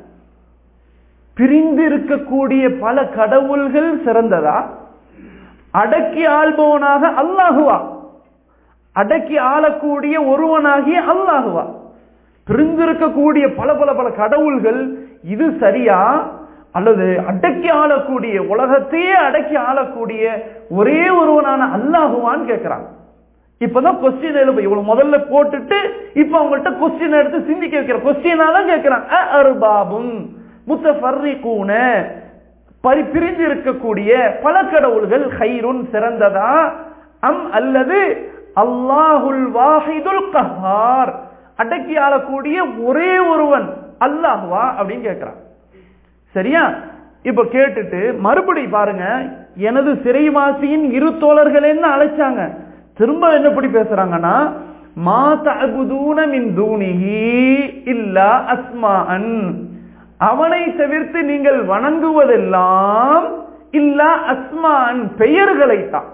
பிரிந்து இருக்கக்கூடிய பல கடவுள்கள் சிறந்ததா அடக்கி ஆள்பவனாக அல்லாஹுவா அடக்கி ஆளக்கூடிய ஒருவனாகிய அல்லாஹுவா பிரிந்திருக்கக்கூடிய பல பல பல கடவுள்கள் இது சரியா அல்லது அடக்கி ஆளக்கூடிய உலகத்தையே அடக்கி ஆளக்கூடிய ஒரே ஒருவனான அல்லாஹுவான்னு கேட்கிறாங்க இப்பதான் கொஸ்டின் எழுப்பு இவ்வளவு முதல்ல போட்டுட்டு இப்ப அவங்கள்ட்ட கொஸ்டின் எடுத்து சிந்திக்க வைக்கிற கொஸ்டினா தான் கேட்கிறாங்க அருபாபும் முத்தஃபர்ரிகூன பரி பிரிந்து இருக்கக்கூடிய பல கடவுள்கள் ஹைருன் சிறந்ததா அம் அல்லது அல்லாஹுல் வாஹிதுல் கஹார் அடக்கி ஆளக்கூடிய ஒரே ஒருவன் அல்லாஹ்வா அப்படின்னு கேட்கிறான் சரியா இப்ப கேட்டுட்டு மறுபடி பாருங்க எனது சிறைவாசியின் இரு தோழர்கள் என்ன அழைச்சாங்க திரும்ப என்னப்படி பேசுறாங்கன்னா மா தஅபுதூன மின் தூனிஹி இல்லா அஸ்மாஅன் அவனை தவிர்த்து நீங்கள் வணங்குவதெல்லாம் இல்லா அஸ்மான் பெயர்களை தான்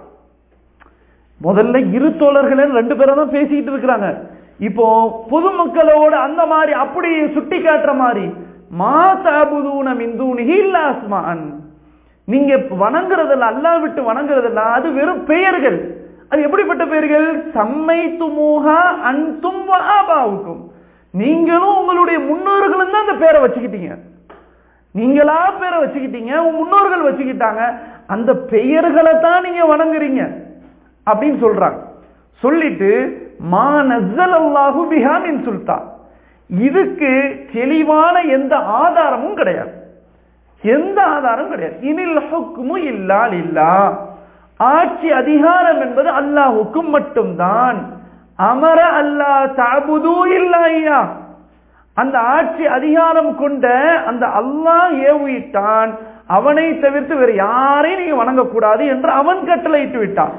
முதல்ல இரு தோழர்கள் ரெண்டு பேரும் தான் பேசிக்கிட்டு இருக்கிறாங்க இப்போ பொதுமக்களோட அந்த மாதிரி அப்படி சுட்டி காட்டுற மாதிரி மா தாபுதூன மிந்தூனிஹி இல்லா அஸ்மான் நீங்க வணங்குறதெல்லாம் அல்லா விட்டு வணங்குறதெல்லாம் அது வெறும் பெயர்கள் அது எப்படிப்பட்ட பெயர்கள் சம்மை துமூகா அன்தும் ஆபாவுக்கும் நீங்களும் உங்களுடைய முன்னோர்களும் தான் அந்த பேரை வச்சுக்கிட்டீங்க நீங்களா பேரை வச்சுக்கிட்டீங்க உங்க முன்னோர்கள் வச்சுக்கிட்டாங்க அந்த பெயர்களை தான் நீங்க வணங்குறீங்க அப்படின்னு சொல்றாங்க சொல்லிட்டு மா நஸ்ஸல் அல்லாஹு பிஹா மின் சுல்தான் இதுக்கு தெளிவான எந்த ஆதாரமும் கிடையாது எந்த ஆதாரம் கிடையாது இனில் ஹுக்மு இல்லா இல்லா ஆட்சி அதிகாரம் என்பது அல்லாஹுக்கும் மட்டும்தான் அமர அல்லா தாபுது இல்லையா அந்த ஆட்சி அதிகாரம் கொண்ட அந்த அல்லாஹ் ஏவிட்டான் அவனை தவிர்த்து வேறு யாரையும் நீங்க வணங்கக்கூடாது என்று அவன் கட்டளையிட்டு விட்டான்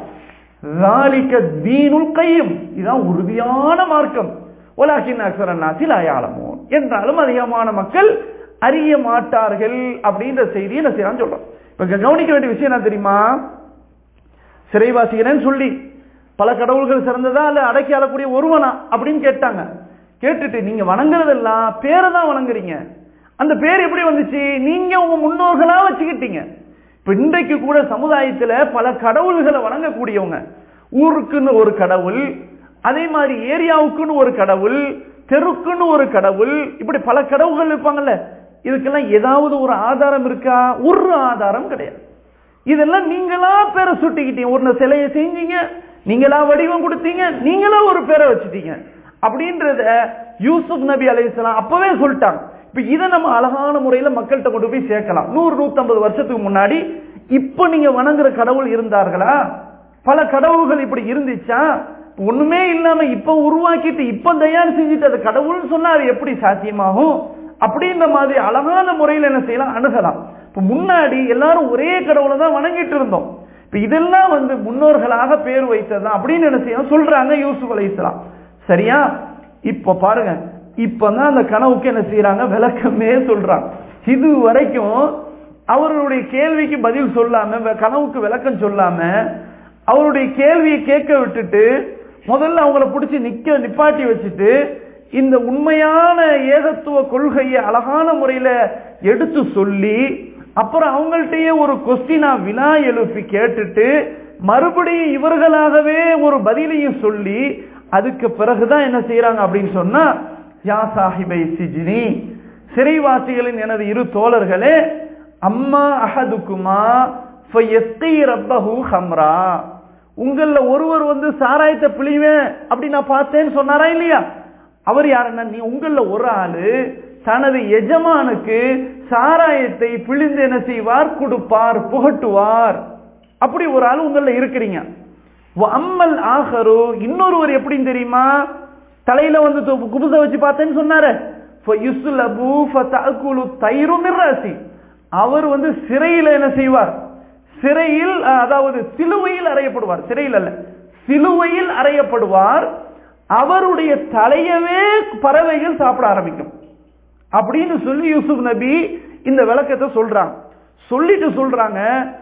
தீனுல் கையும் இதுதான் உறுதியான மார்க்கம் ஒலாசின் அக்சரநாசில் அயாளமோ என்றாலும் அதிகமான மக்கள் அறிய மாட்டார்கள் அப்படின்ற செய்தி என்ன செய்யறான்னு சொல்றோம் இப்ப கவனிக்க வேண்டிய விஷயம் என்ன தெரியுமா சிறைவாசிகிறேன்னு சொல்லி பல கடவுள்கள் சிறந்ததா அல்ல அடக்கி ஆளக்கூடிய ஒருவனா அப்படின்னு கேட்டாங்க கேட்டுட்டு நீங்க வணங்குறதெல்லாம் பேரை தான் வணங்குறீங்க அந்த பேர் எப்படி வந்துச்சு நீங்க உங்க முன்னோர்களா வச்சுக்கிட்டீங்க இப்ப இன்றைக்கு கூட சமுதாயத்துல பல கடவுள்களை வணங்கக்கூடியவங்க ஊருக்குன்னு ஒரு கடவுள் அதே மாதிரி ஏரியாவுக்குன்னு ஒரு கடவுள் தெருக்குன்னு ஒரு கடவுள் இப்படி பல கடவுள்கள் இருப்பாங்கல்ல இதுக்கெல்லாம் ஏதாவது ஒரு ஆதாரம் இருக்கா ஒரு ஆதாரம் கிடையாது இதெல்லாம் நீங்களா பேரை சுட்டிக்கிட்டீங்க ஒரு சிலையை செஞ்சீங்க நீங்களா வடிவம் கொடுத்தீங்க நீங்களா ஒரு பேரை வச்சுட்டீங்க அப்படின்றத யூசுப் நபி அலையாம் அப்பவே சொல்லிட்டாங்க இப்ப இதை நம்ம அழகான முறையில மக்கள்கிட்ட கொண்டு போய் சேர்க்கலாம் நூறு நூத்தம்பது வருஷத்துக்கு முன்னாடி இப்ப நீங்க வணங்குற கடவுள் இருந்தார்களா பல கடவுள்கள் இப்படி இருந்துச்சா ஒண்ணுமே இல்லாம இப்ப உருவாக்கிட்டு இப்ப தயார் செஞ்சுட்டு அது கடவுள்னு சொன்னா அது எப்படி சாத்தியமாகும் அப்படின்ற மாதிரி அழகான முறையில் என்ன செய்யலாம் அணுகலாம் இப்ப முன்னாடி எல்லாரும் ஒரே கடவுளை தான் வணங்கிட்டு இருந்தோம் இப்ப இதெல்லாம் வந்து முன்னோர்களாக பேர் வைத்ததுதான் அப்படின்னு என்ன செய்யணும் சொல்றாங்க யூசுப் அலைசலாம் சரியா இப்ப பாருங்க இப்பதான் அந்த கனவுக்கு என்ன செய்யறாங்க விளக்கமே சொல்றாங்க இது வரைக்கும் அவர்களுடைய கேள்விக்கு பதில் சொல்லாம கனவுக்கு விளக்கம் சொல்லாம அவருடைய கேள்வியை கேட்க விட்டுட்டு முதல்ல அவங்கள பிடிச்சி நிக்க நிப்பாட்டி வச்சுட்டு இந்த உண்மையான ஏகத்துவ கொள்கையை அழகான முறையில எடுத்து சொல்லி அப்புறம் அவங்கள்ட்டயே ஒரு கொஸ்டினா வினா எழுப்பி கேட்டுட்டு மறுபடியும் இவர்களாகவே ஒரு பதிலையும் சொல்லி அதுக்கு பிறகுதான் என்ன செய்யறாங்க அப்படின்னு சொன்னா யா சாஹிபை சிஜினி சிறைவாசிகளின் எனது இரு தோழர்களே அம்மா அஹதுக்குமா ரப்பஹு ஹம்ரா உங்கள ஒருவர் வந்து சாராயத்தை பிழிவேன் அப்படி நான் பார்த்தேன்னு சொன்னாரா இல்லையா அவர் யாருன்னா நீ உங்கள ஒரு ஆளு தனது எஜமானுக்கு சாராயத்தை பிழிந்து என்ன செய்வார் கொடுப்பார் புகட்டுவார் அப்படி ஒரு ஆள் உங்கள இருக்கிறீங்க அம்மல் ஆகரு இன்னொருவர் எப்படின்னு தெரியுமா தலையில வந்து குபுச வச்சு பார்த்தேன்னு சொன்னாரு அவர் வந்து சிறையில் என்ன செய்வார் சிறையில் அதாவது சிலுவையில் அறையப்படுவார் சிறையில் அல்ல சிலுவையில் அறையப்படுவார் அவருடைய தலையவே பறவைகள் சாப்பிட ஆரம்பிக்கும் அப்படின்னு சொல்லி யூசுப் நபி இந்த விளக்கத்தை சொல்றாங்க சொல்லிட்டு சொல்றாங்க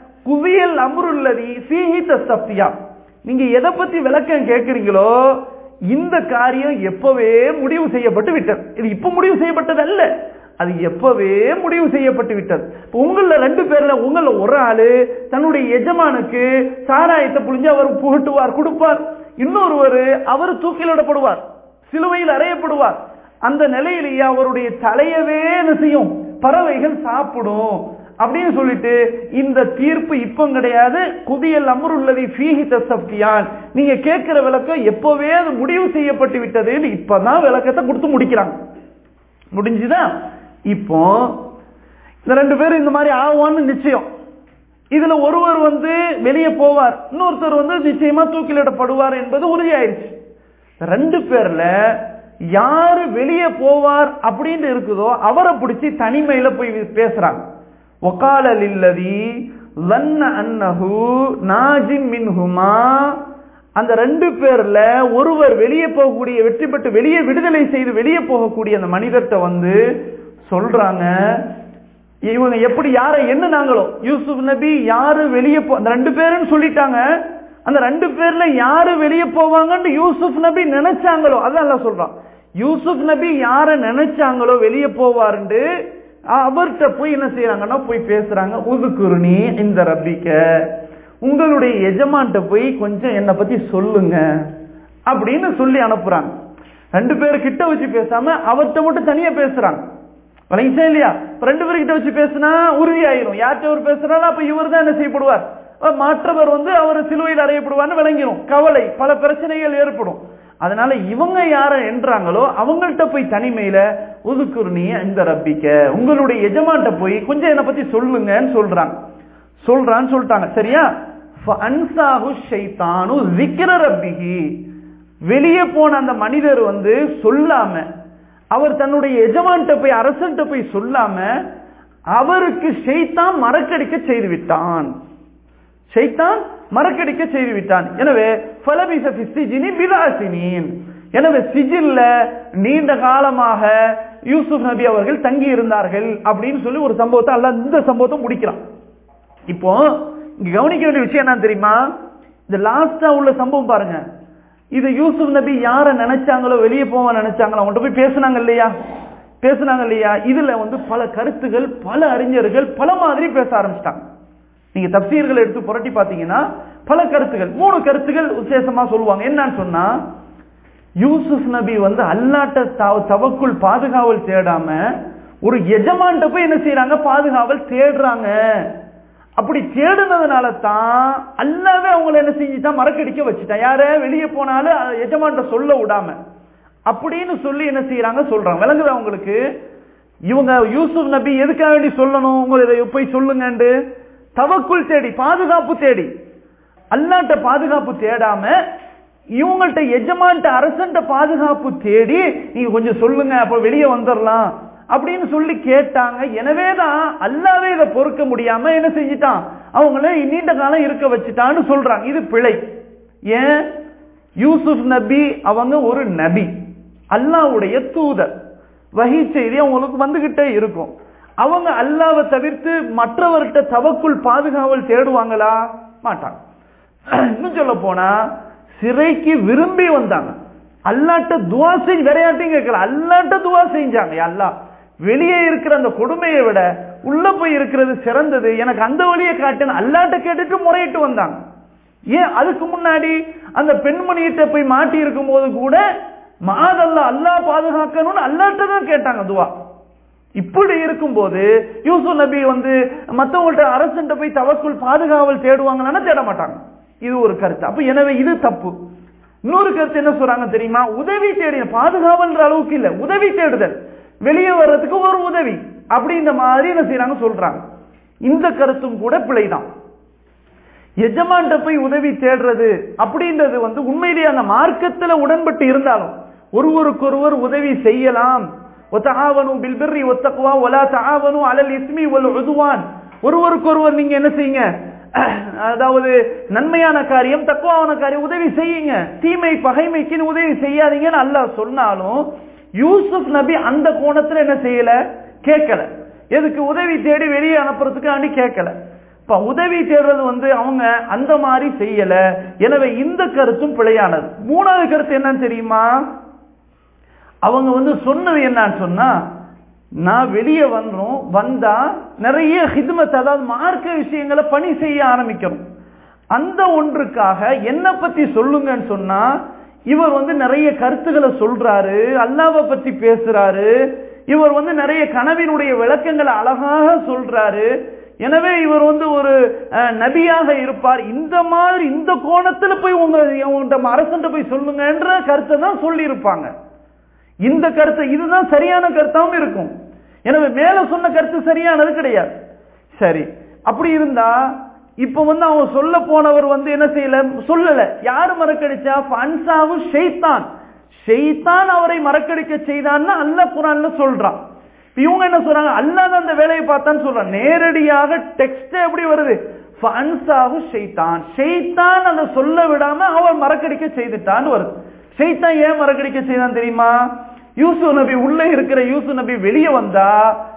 குவியல் அமருல்லதி சீஹி தஸ்தியா நீங்க எதை பத்தி விளக்கம் கேட்கறீங்களோ இந்த காரியம் எப்பவே முடிவு செய்யப்பட்டு விட்டது இது இப்ப முடிவு செய்யப்பட்டது அல்ல அது எப்பவே முடிவு செய்யப்பட்டு விட்டது இப்ப உங்கள ரெண்டு பேர்ல உங்கள ஒரு ஆளு தன்னுடைய எஜமானுக்கு சாராயத்தை புழிஞ்சு அவர் புகட்டுவார் கொடுப்பார் இன்னொருவர் அவர் தூக்கிலிடப்படுவார் சிலுவையில் அறையப்படுவார் அந்த நிலையிலேயே அவருடைய தலையவே என்ன செய்யும் பறவைகள் சாப்பிடும் அப்படின்னு சொல்லிட்டு இந்த தீர்ப்பு இப்ப கிடையாது குதியல் அமருள்ளதை ஃபீஹி தசப்தியான் நீங்க கேட்கிற விளக்கம் எப்பவே அது முடிவு செய்யப்பட்டு விட்டது இப்பதான் விளக்கத்தை கொடுத்து முடிக்கிறாங்க முடிஞ்சுதா இப்போ இந்த ரெண்டு பேரும் இந்த மாதிரி ஆவான்னு நிச்சயம் இதுல ஒருவர் வந்து வெளியே போவார் இன்னொருத்தர் வந்து நிச்சயமா தூக்கிலிடப்படுவார் என்பது உறுதியாயிருச்சு ரெண்டு பேர்ல யாரு வெளியே போவார் அப்படின்னு இருக்குதோ அவரை பிடிச்சி தனிமையில போய் பேசுறாங்க ஒகால லில்லதி லன்ன அன்னஹு நாஜிம் மின்ஹுமா அந்த ரெண்டு பேர்ல ஒருவர் வெளியே போகக்கூடிய வெற்றி பெற்று வெளியே விடுதலை செய்து வெளியே போகக்கூடிய அந்த மனிதர்கிட்ட வந்து சொல்றாங்க இவங்க எப்படி யாரை எண்ணுனாங்களோ யூசுப் நபி யாரு வெளியே போ அந்த ரெண்டு பேரும் சொல்லிட்டாங்க அந்த ரெண்டு பேர்ல யாரு வெளியே போவாங்கன்னு யூசுப் நபி நினைச்சாங்களோ அதான் எல்லாம் சொல்றான் யூசுப் நபி யார நினைச்சாங்களோ வெளியே போவாருண்டு அவர்கிட்ட போய் என்ன செய்யறாங்கன்னா போய் பேசுறாங்க உதுக்குருணி இந்த ரப்பிக்க உங்களுடைய எஜமான்ட்ட போய் கொஞ்சம் என்னை பத்தி சொல்லுங்க அப்படின்னு சொல்லி அனுப்புறாங்க ரெண்டு பேர் கிட்ட வச்சு பேசாம அவர்கிட்ட மட்டும் தனியா பேசுறாங்க வழங்கிச்சா இல்லையா ரெண்டு பேர்கிட்ட வச்சு பேசினா உறுதி ஆயிரும் யார்கிட்ட அவர் பேசுறாரோ அப்ப இவர் தான் என்ன செய்யப்படுவார் மற்றவர் வந்து அவர் சிலுவையில் அறையப்படுவார்னு விளங்கிடும் கவலை பல பிரச்சனைகள் ஏற்படும் அதனால இவங்க யார என்றாங்களோ அவங்கள்ட்ட போய் தனிமையில ஒதுக்குருணி இந்த ரப்பிக்க உங்களுடைய எஜமான்ட்ட போய் கொஞ்சம் என்னை பத்தி சொல்லுங்கன்னு சொல்றாங்க சொல்றான்னு சொல்லிட்டாங்க சரியா அன்சாஹு ஷைத்தானு ஜிக்கிர ரப்பிகி வெளியே போன அந்த மனிதர் வந்து சொல்லாம அவர் தன்னுடைய எஜமான்ட்ட போய் அரசன்ட்ட போய் சொல்லாம அவருக்கு ஷைத்தான் மறக்கடிக்க செய்து விட்டான் ஷைத்தான் மறக்கடிக்க செய்து விட்டான் எனவே ஃபலபிச சிஜினி பிலாசினின் எனவே சிஜில்ல நீண்ட காலமாக யூசுப் நபி அவர்கள் தங்கி இருந்தார்கள் அப்படின்னு சொல்லி ஒரு சம்பவத்தை அல்ல இந்த சம்பவத்தை முடிக்கிறான் இப்போ இங்க கவனிக்க வேண்டிய விஷயம் என்ன தெரியுமா இந்த லாஸ்டா உள்ள சம்பவம் பாருங்க இது யூசுப் நபி யார நினைச்சாங்களோ வெளியே போவ நினைச்சாங்களோ அவங்கள்ட்ட போய் பேசுனாங்க இல்லையா பேசுனாங்க இல்லையா இதுல வந்து பல கருத்துகள் பல அறிஞர்கள் பல மாதிரி பேச ஆரம்பிச்சிட்டாங்க நீங்க தப்சீர்களை எடுத்து புரட்டி பாத்தீங்கன்னா பல கருத்துகள் மூணு கருத்துகள் விசேஷமா சொல்லுவாங்க என்னன்னு சொன்னா யூசுப் நபி வந்து அல்லாட்ட தவக்குள் பாதுகாவல் தேடாம ஒரு எஜமான்ட்ட போய் என்ன செய்யறாங்க பாதுகாவல் தேடுறாங்க அப்படி தேடுனதுனால தான் அல்லாவே அவங்கள என்ன செஞ்சுட்டான் மறக்கடிக்க வச்சுட்டான் யார வெளியே போனாலும் எஜமான்ட்ட சொல்ல விடாம அப்படின்னு சொல்லி என்ன செய்யறாங்க சொல்றாங்க விளங்குது அவங்களுக்கு இவங்க யூசுப் நபி எதுக்காக வேண்டி சொல்லணும் உங்களை இதை போய் சொல்லுங்கண்டு தவக்குள் தேடி பாதுகாப்பு தேடி அல்லாட்ட பாதுகாப்பு தேடாம இவங்கள்ட்ட எஜமான்ட்ட அரசன்ட்ட பாதுகாப்பு தேடி நீங்க கொஞ்சம் சொல்லுங்க அப்ப வெளியே வந்துடலாம் அப்படின்னு சொல்லி கேட்டாங்க எனவேதான் அல்லாவே இதை பொறுக்க முடியாம என்ன செஞ்சிட்டான் அவங்கள நீண்ட காலம் இருக்க வச்சுட்டான்னு சொல்றாங்க இது பிழை ஏன் யூசுப் நபி அவங்க ஒரு நபி அல்லாவுடைய தூதர் வகை செய்தி அவங்களுக்கு வந்துகிட்டே இருக்கும் அவங்க அல்லாவை தவிர்த்து மற்றவர்கிட்ட தவக்குள் பாதுகாவல் தேடுவாங்களா மாட்டாங்க இன்னும் சொல்ல போனா சிறைக்கு விரும்பி வந்தாங்க அல்லாட்ட துவா செஞ்சு விளையாட்டையும் கேட்கல அல்லாட்ட துவா செஞ்சாங்க அல்லா வெளியே இருக்கிற அந்த கொடுமையை விட உள்ள போய் இருக்கிறது சிறந்தது எனக்கு அந்த வழியை காட்டுன்னு அல்லாட்ட கேட்டுட்டு முறையிட்டு வந்தாங்க ஏன் அதுக்கு முன்னாடி அந்த பெண்மணிகிட்ட போய் மாட்டி இருக்கும் போது கூட மாதல்ல அல்லா பாதுகாக்கணும்னு அல்லாட்ட தான் கேட்டாங்க துவா இப்படி இருக்கும்போது யூசுப் நபி வந்து மத்தவங்கள்ட்ட அரசன்ட்ட போய் தவக்குள் பாதுகாவல் தேடுவாங்கன்னா தேட மாட்டாங்க இது ஒரு கருத்து அப்ப எனவே இது தப்பு இன்னொரு கருத்து என்ன சொல்றாங்க தெரியுமா உதவி தேடி பாதுகாவல்ன்ற அளவுக்கு இல்ல உதவி தேடுதல் வெளியே வர்றதுக்கு ஒரு உதவி அப்படின்ற மாதிரி என்ன செய்யறாங்க சொல்றாங்க இந்த கருத்தும் கூட பிழைதான் எஜமான்ட்ட போய் உதவி தேடுறது அப்படின்றது வந்து உண்மையிலேயே அந்த மார்க்கத்துல உடன்பட்டு இருந்தாலும் ஒருவருக்கொருவர் உதவி செய்யலாம் ஒத்தகாவனு பில்பிர்ரி ஒத்தக்குவா ஒலா தகாவனு அலல் இஸ்மி ஒல் உதுவான் ஒருவருக்கொருவர் நீங்க என்ன செய்யுங்க அதாவது நன்மையான காரியம் தக்குவான காரியம் உதவி செய்யுங்க தீமை பகைமைக்கு உதவி செய்யாதீங்கன்னு அல்லாஹ் சொன்னாலும் யூசுப் நபி அந்த கோணத்துல என்ன செய்யல கேட்கல எதுக்கு உதவி தேடி வெளியே அனுப்புறதுக்கு ஆண்டி கேட்கல இப்ப உதவி தேடுறது வந்து அவங்க அந்த மாதிரி செய்யல எனவே இந்த கருத்தும் பிழையானது மூணாவது கருத்து என்னன்னு தெரியுமா அவங்க வந்து சொன்னது என்னன்னு சொன்னா நான் வெளியே வந்தோம் வந்தா நிறைய ஹிதுமத் அதாவது மார்க்க விஷயங்களை பணி செய்ய ஆரம்பிக்கணும் அந்த ஒன்றுக்காக என்ன பத்தி சொல்லுங்கன்னு சொன்னா இவர் வந்து நிறைய கருத்துக்களை சொல்றாரு அல்லாவை பத்தி பேசுறாரு இவர் வந்து நிறைய கனவினுடைய விளக்கங்களை அழகாக சொல்றாரு எனவே இவர் வந்து ஒரு அஹ், நபியாக இருப்பார் இந்த மாதிரி இந்த கோணத்துல போய் உங்க உங்க அரசன் போய் சொல்லுங்கன்ற கருத்தை தான் சொல்லி இருப்பாங்க இந்த கருத்து இதுதான் சரியான கருத்தாவும் இருக்கும் எனவே மேல சொன்ன கருத்து சரியானது கிடையாது சரி அப்படி இருந்தா இப்ப வந்து அவன் சொல்ல போனவர் வந்து என்ன செய்யல சொல்லல யாரு மறக்கடிச்சா அன்சாவு ஷெய்தான் ஷெய்தான் அவரை மறக்கடிக்க செய்தான்னு அல்லாஹ் குரான்ல சொல்றான் இப்ப இவங்க என்ன சொல்றாங்க அல்லாஹ் தான் அந்த வேலையை பார்த்தான்னு சொல்றான் நேரடியாக டெக்ஸ்ட் எப்படி வருது அன்சாவு ஷெய்தான் ஷெய்தான் அதை சொல்ல விடாம அவர் மறக்கடிக்க செய்துட்டான்னு வருது ஷெய்தான் ஏன் மறக்கடிக்க செய்தான் தெரியுமா யூசுப் நபி உள்ள இருக்கிற யூசுப் நபி வெளியே வந்தா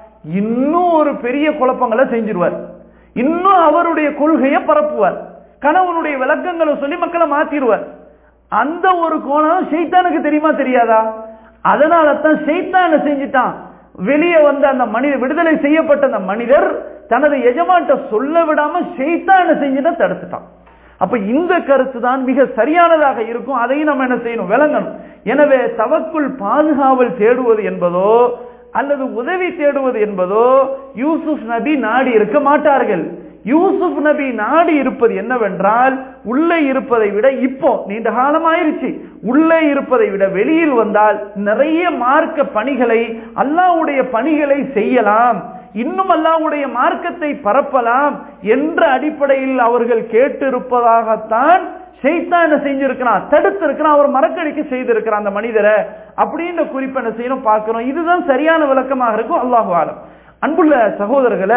இன்னும் ஒரு பெரிய குழப்பங்களை செஞ்சிருவார் இன்னும் அவருடைய கொள்கையை பரப்புவார் கணவனுடைய விளக்கங்களை சொல்லி மக்களை மாத்திடுவார் அந்த ஒரு கோணம் ஷெய்தானுக்கு தெரியுமா தெரியாதா அதனால தான் ஷெய்தான் செஞ்சிட்டான் வெளியே வந்த அந்த மனிதர் விடுதலை செய்யப்பட்ட அந்த மனிதர் தனது எஜமான்ட்ட சொல்ல விடாம ஷெய்தான் செஞ்சுதான் தடுத்துட்டான் அப்ப இந்த கருத்து தான் மிக சரியானதாக இருக்கும் அதையும் நம்ம என்ன செய்யணும் விளங்கணும் எனவே தவக்குள் பாதுகாவல் தேடுவது என்பதோ அல்லது உதவி தேடுவது என்பதோ யூசுப் நபி நாடி இருக்க மாட்டார்கள் யூசுப் நபி நாடி இருப்பது என்னவென்றால் உள்ளே இருப்பதை விட இப்போ நீண்ட காலம் ஆயிருச்சு உள்ளே இருப்பதை விட வெளியில் வந்தால் நிறைய மார்க்க பணிகளை அல்லாஹ்வுடைய பணிகளை செய்யலாம் இன்னும் அல்லாஹ்வுடைய மார்க்கத்தை பரப்பலாம் என்ற அடிப்படையில் அவர்கள் கேட்டிருப்பதாகத்தான் ஷைத்தான் என்ன செஞ்சிருக்கிறான் தடுத்து இருக்கிறான் அவர் மறக்கடிக்க செய்திருக்கிறான் அந்த மனிதரை அப்படின்ற குறிப்பை என்ன செய்யணும் பார்க்கிறோம் இதுதான் சரியான விளக்கமாக இருக்கும் அல்லாஹு ஆலம் அன்புள்ள சகோதரர்களை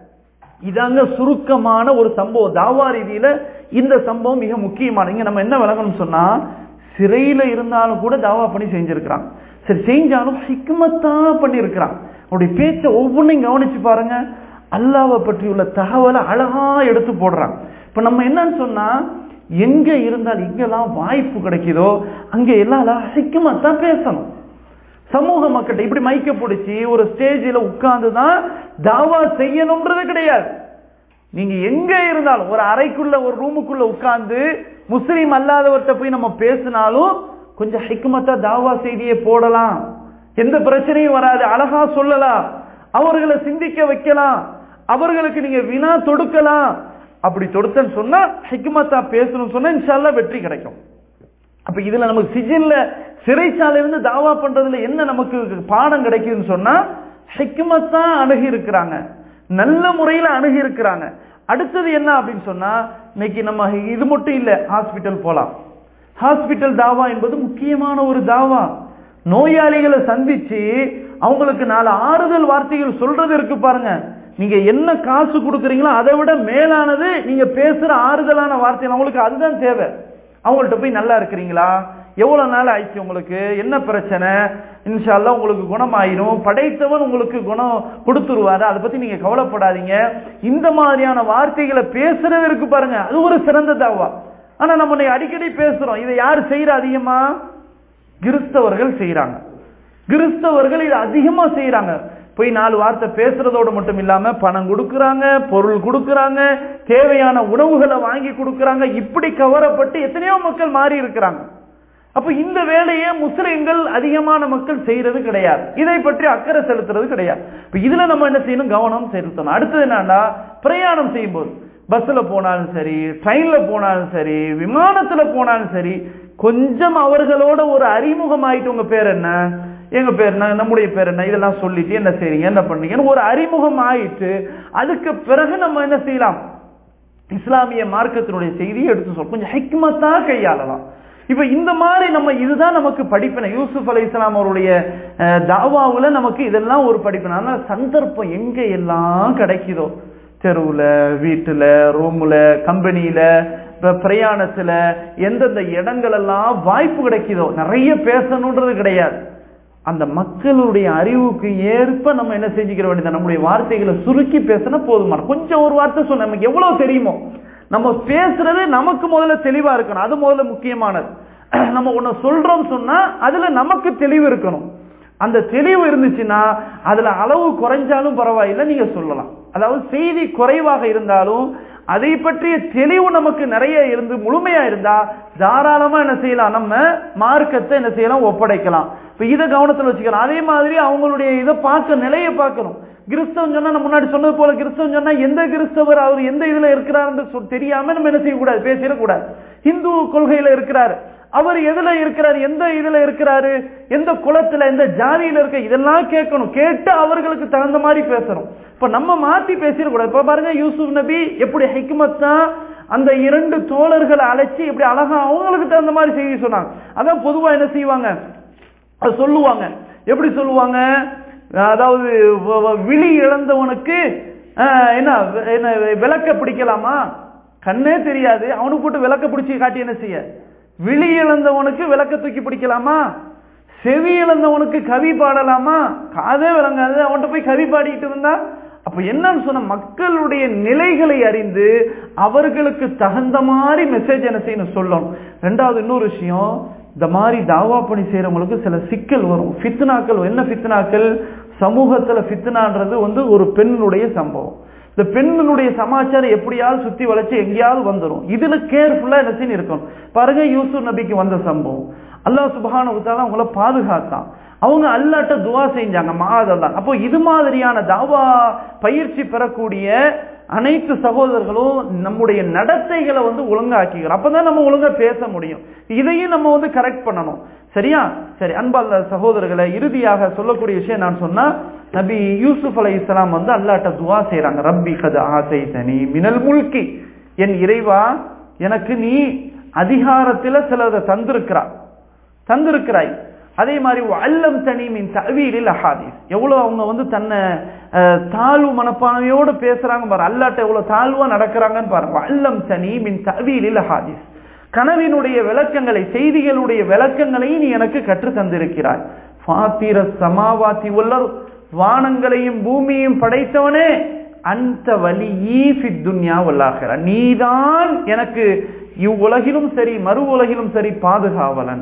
இதாங்க சுருக்கமான ஒரு சம்பவம் தாவா ரீதியில இந்த சம்பவம் மிக முக்கியமான இங்க நம்ம என்ன விளங்கணும் சொன்னா சிறையில இருந்தாலும் கூட தாவா பண்ணி செஞ்சிருக்கிறான் சரி செஞ்சாலும் ஹிக்மத்தா பண்ணியிருக்கிறான் அவருடைய பேச்சை ஒவ்வொன்றையும் கவனிச்சு பாருங்க அல்லாவை பற்றியுள்ள தகவலை அழகா எடுத்து போடுறான் இப்ப நம்ம என்னன்னு சொன்னா எங்க இருந்தால் எங்கெல்லாம் வாய்ப்பு கிடைக்குதோ அங்க எல்லாம் ஹிக்மத்தா பேசணும் சமூக மக்கள்கிட்ட இப்படி மைக்க பிடிச்சி ஒரு ஸ்டேஜில் உட்கார்ந்து தான் தாவா செய்யணும்ன்றது கிடையாது நீங்க எங்க இருந்தாலும் ஒரு அறைக்குள்ள ஒரு ரூமுக்குள்ள உட்கார்ந்து முஸ்லீம் அல்லாதவர்கிட்ட போய் நம்ம பேசினாலும் கொஞ்சம் ஹிக்மத்தா தாவா செய்தியை போடலாம் எந்த பிரச்சனையும் வராது அழகா சொல்லலாம் அவர்களை சிந்திக்க வைக்கலாம் அவர்களுக்கு நீங்க வினா தொடுக்கலாம் அப்படி தொடுத்தன்னு சொன்னா ஹிக்மத்தா பேசணும் சொன்னா இன்ஷால்லா வெற்றி கிடைக்கும் அப்ப இதுல நமக்கு சிஜின்ல சிறைச்சாலை இருந்து தாவா பண்றதுல என்ன நமக்கு பாடம் கிடைக்குதுன்னு சொன்னா ஹிக்மத்தா அணுகி இருக்கிறாங்க நல்ல முறையில அணுகி இருக்கிறாங்க அடுத்தது என்ன அப்படின்னு சொன்னா இன்னைக்கு நம்ம இது மட்டும் இல்ல ஹாஸ்பிட்டல் போலாம் ஹாஸ்பிட்டல் தாவா என்பது முக்கியமான ஒரு தாவா நோயாளிகளை சந்திச்சு அவங்களுக்கு நாலு ஆறுதல் வார்த்தைகள் சொல்றது இருக்கு பாருங்க நீங்க என்ன காசு கொடுக்குறீங்களோ அதை விட மேலானது நீங்க பேசுற ஆறுதலான வார்த்தை அவங்களுக்கு அதுதான் தேவை அவங்கள்ட்ட போய் நல்லா இருக்கிறீங்களா எவ்வளவு நாள் ஆயிடுச்சு உங்களுக்கு என்ன பிரச்சனை இன்ஷால்லா உங்களுக்கு குணமாயிரும் படைத்தவன் உங்களுக்கு குணம் கொடுத்துருவாரு அதை பத்தி நீங்க கவலைப்படாதீங்க இந்த மாதிரியான வார்த்தைகளை பேசுறது இருக்கு பாருங்க அது ஒரு சிறந்த தாவா ஆனா நம்ம அடிக்கடி பேசுறோம் இதை யார் செய்யற அதிகமா கிறிஸ்தவர்கள் செய்யறாங்க கிறிஸ்தவர்கள் இதை அதிகமா செய்யறாங்க போய் நாலு வார்த்தை பேசுறதோடு மட்டும் இல்லாம பணம் கொடுக்கறாங்க பொருள் கொடுக்கறாங்க தேவையான உணவுகளை வாங்கி கொடுக்கறாங்க இப்படி கவரப்பட்டு எத்தனையோ மக்கள் மாறி இருக்கிறாங்க அப்ப இந்த வேலையை முஸ்லிம்கள் அதிகமான மக்கள் செய்யறது கிடையாது இதை பற்றி அக்கறை செலுத்துறது கிடையாது இப்ப இதுல நம்ம என்ன செய்யணும் கவனம் செலுத்தணும் அடுத்தது என்னன்னா பிரயாணம் செய்யும் போது பஸ்ல போனாலும் சரி ட்ரெயின்ல போனாலும் சரி விமானத்துல போனாலும் சரி கொஞ்சம் அவர்களோட ஒரு அறிமுகம் ஆயிட்டு உங்க பேர் என்ன எங்க பேர் என்ன நம்முடைய பேர் என்ன இதெல்லாம் சொல்லிட்டு என்ன செய்றீங்க என்ன பண்றீங்கன்னு ஒரு அறிமுகம் ஆயிட்டு அதுக்கு பிறகு நம்ம என்ன செய்யலாம் இஸ்லாமிய மார்க்கத்தினுடைய செய்தியை எடுத்து சொல் கொஞ்சம் ஹிக்மத்தா கையாளலாம் இப்ப இந்த மாதிரி நம்ம இதுதான் நமக்கு படிப்பினை யூசுப் அலி இஸ்லாம் அவருடைய தாவாவுல நமக்கு இதெல்லாம் ஒரு படிப்பினை ஆனா சந்தர்ப்பம் எங்க எல்லாம் கிடைக்குதோ தெருவுல வீட்டுல ரூம்ல கம்பெனியில பிரயாணத்துல எந்தெந்த இடங்கள் எல்லாம் வாய்ப்பு கிடைக்குதோ நிறைய பேசணுன்றது கிடையாது அந்த மக்களுடைய அறிவுக்கு ஏற்ப நம்ம என்ன செஞ்சுக்கிற வேண்டியது நம்முடைய வார்த்தைகளை சுருக்கி பேசினா போதுமான கொஞ்சம் ஒரு வார்த்தை சொன்ன நமக்கு எவ்வளவு தெரியுமோ நம்ம பேசுறது நமக்கு முதல்ல தெளிவா இருக்கணும் அது முதல்ல முக்கியமானது நம்ம ஒண்ணு சொல்றோம் சொன்னா அதுல நமக்கு தெளிவு இருக்கணும் அந்த தெளிவு இருந்துச்சுன்னா அதுல அளவு குறைஞ்சாலும் பரவாயில்லை நீங்க சொல்லலாம் அதாவது செய்தி குறைவாக இருந்தாலும் அதை பற்றிய தெளிவு நமக்கு நிறைய இருந்து முழுமையா இருந்தா தாராளமா என்ன செய்யலாம் நம்ம மார்க்கத்தை என்ன செய்யலாம் ஒப்படைக்கலாம் இப்ப இதை கவனத்தில் வச்சுக்கலாம் அதே மாதிரி அவங்களுடைய இதை பார்க்க நிலையை பார்க்கணும் கிறிஸ்தவன் சொன்னா நம்ம முன்னாடி சொன்னது போல கிறிஸ்தவன் சொன்னா எந்த கிறிஸ்தவர் அவர் எந்த இதுல இருக்கிறார் தெரியாம நம்ம என்ன செய்யக்கூடாது பேசிடக்கூடாது இந்து கொள்கையில இருக்கிறாரு அவர் எதுல இருக்கிறார் எந்த இதுல இருக்கிறாரு எந்த குலத்துல எந்த ஜாதியில இருக்க இதெல்லாம் கேட்கணும் கேட்டு அவர்களுக்கு தகுந்த மாதிரி பேசணும் இப்ப நம்ம மாத்தி பேசிடக்கூடாது இப்ப பாருங்க யூசுப் நபி எப்படி ஹிக்மத்தா அந்த இரண்டு தோழர்களை அழைச்சி எப்படி அழகா அவங்களுக்கு தகுந்த மாதிரி செய்தி சொன்னாங்க அதான் பொதுவா என்ன செய்வாங்க சொல்லுவாங்க எப்படி சொல்லுவாங்க அதாவது விழி இழந்தவனுக்கு என்ன என்ன விளக்க பிடிக்கலாமா கண்ணே தெரியாது அவனுக்கு போட்டு விளக்க பிடிச்சி காட்டி என்ன செய்ய விழி இழந்தவனுக்கு விளக்க தூக்கி பிடிக்கலாமா செவி இழந்தவனுக்கு கவி பாடலாமா காதே விளங்காது அவன்கிட்ட போய் கவி பாடிட்டு இருந்தா அப்ப என்னன்னு சொன்ன மக்களுடைய நிலைகளை அறிந்து அவர்களுக்கு தகுந்த மாதிரி மெசேஜ் என்ன செய்யணும் சொல்லணும் ரெண்டாவது இன்னொரு விஷயம் இந்த மாதிரி தாவா பணி செய்யறவங்களுக்கு சில சிக்கல் வரும் ஃபித்னாக்கள் என்ன ஃபித்னாக்கள் சமூகத்துல ஃபித்னான்றது வந்து ஒரு பெண்ணுடைய சம்பவம் இந்த பெண்ணுடைய சமாச்சாரம் எப்படியாவது சுத்தி வளைச்சு எங்கேயாவது வந்துடும் இதுல கேர்ஃபுல்லா என்ன செய்யணும் இருக்கணும் பாருங்க யூசுப் நபிக்கு வந்த சம்பவம் அல்லாஹ் சுபஹான அவங்கள பாதுகாத்தான் அவங்க அல்லாட்ட துவா செஞ்சாங்க மாதம் அப்போ இது மாதிரியான தாவா பயிற்சி பெறக்கூடிய அனைத்து சகோதரர்களும் நம்முடைய நடத்தைகளை வந்து ஒழுங்காக்கிக்கிறோம் அப்பதான் நம்ம ஒழுங்கா பேச முடியும் இதையும் நம்ம வந்து கரெக்ட் பண்ணணும் சரியா சரி அன்பால் சகோதரர்களை இறுதியாக சொல்லக்கூடிய விஷயம் நான் சொன்னா நபி யூசுப் அலை இஸ்லாம் வந்து அல்லாட்ட துவா செய்யறாங்க ரப்பி கது ஆசை தனி மினல் முல்கி என் இறைவா எனக்கு நீ அதிகாரத்துல சிலதை தந்திருக்கிறா தந்திருக்கிறாய் அதே மாதிரி அல்லம் தனி மின் தவீரில் அஹாதீஸ் எவ்வளவு அவங்க வந்து தன்னை தாழ்வு மனப்பான்மையோடு பேசுறாங்க பாரு அல்லாட்ட எவ்வளவு தாழ்வா நடக்கிறாங்கன்னு பாருங்க அல்லம் தனி மின் தவீரில் அஹாதீஸ் கனவினுடைய விளக்கங்களை செய்திகளுடைய விளக்கங்களை நீ எனக்கு கற்று தந்திருக்கிறாய் ஃபாத்திர சமாவாத்தி உள்ளர் வானங்களையும் பூமியையும் படைத்தவனே அந்த வலி துன்யா வல்லாகிற நீதான் எனக்கு இவ்வுலகிலும் சரி மறு உலகிலும் சரி பாதுகாவலன்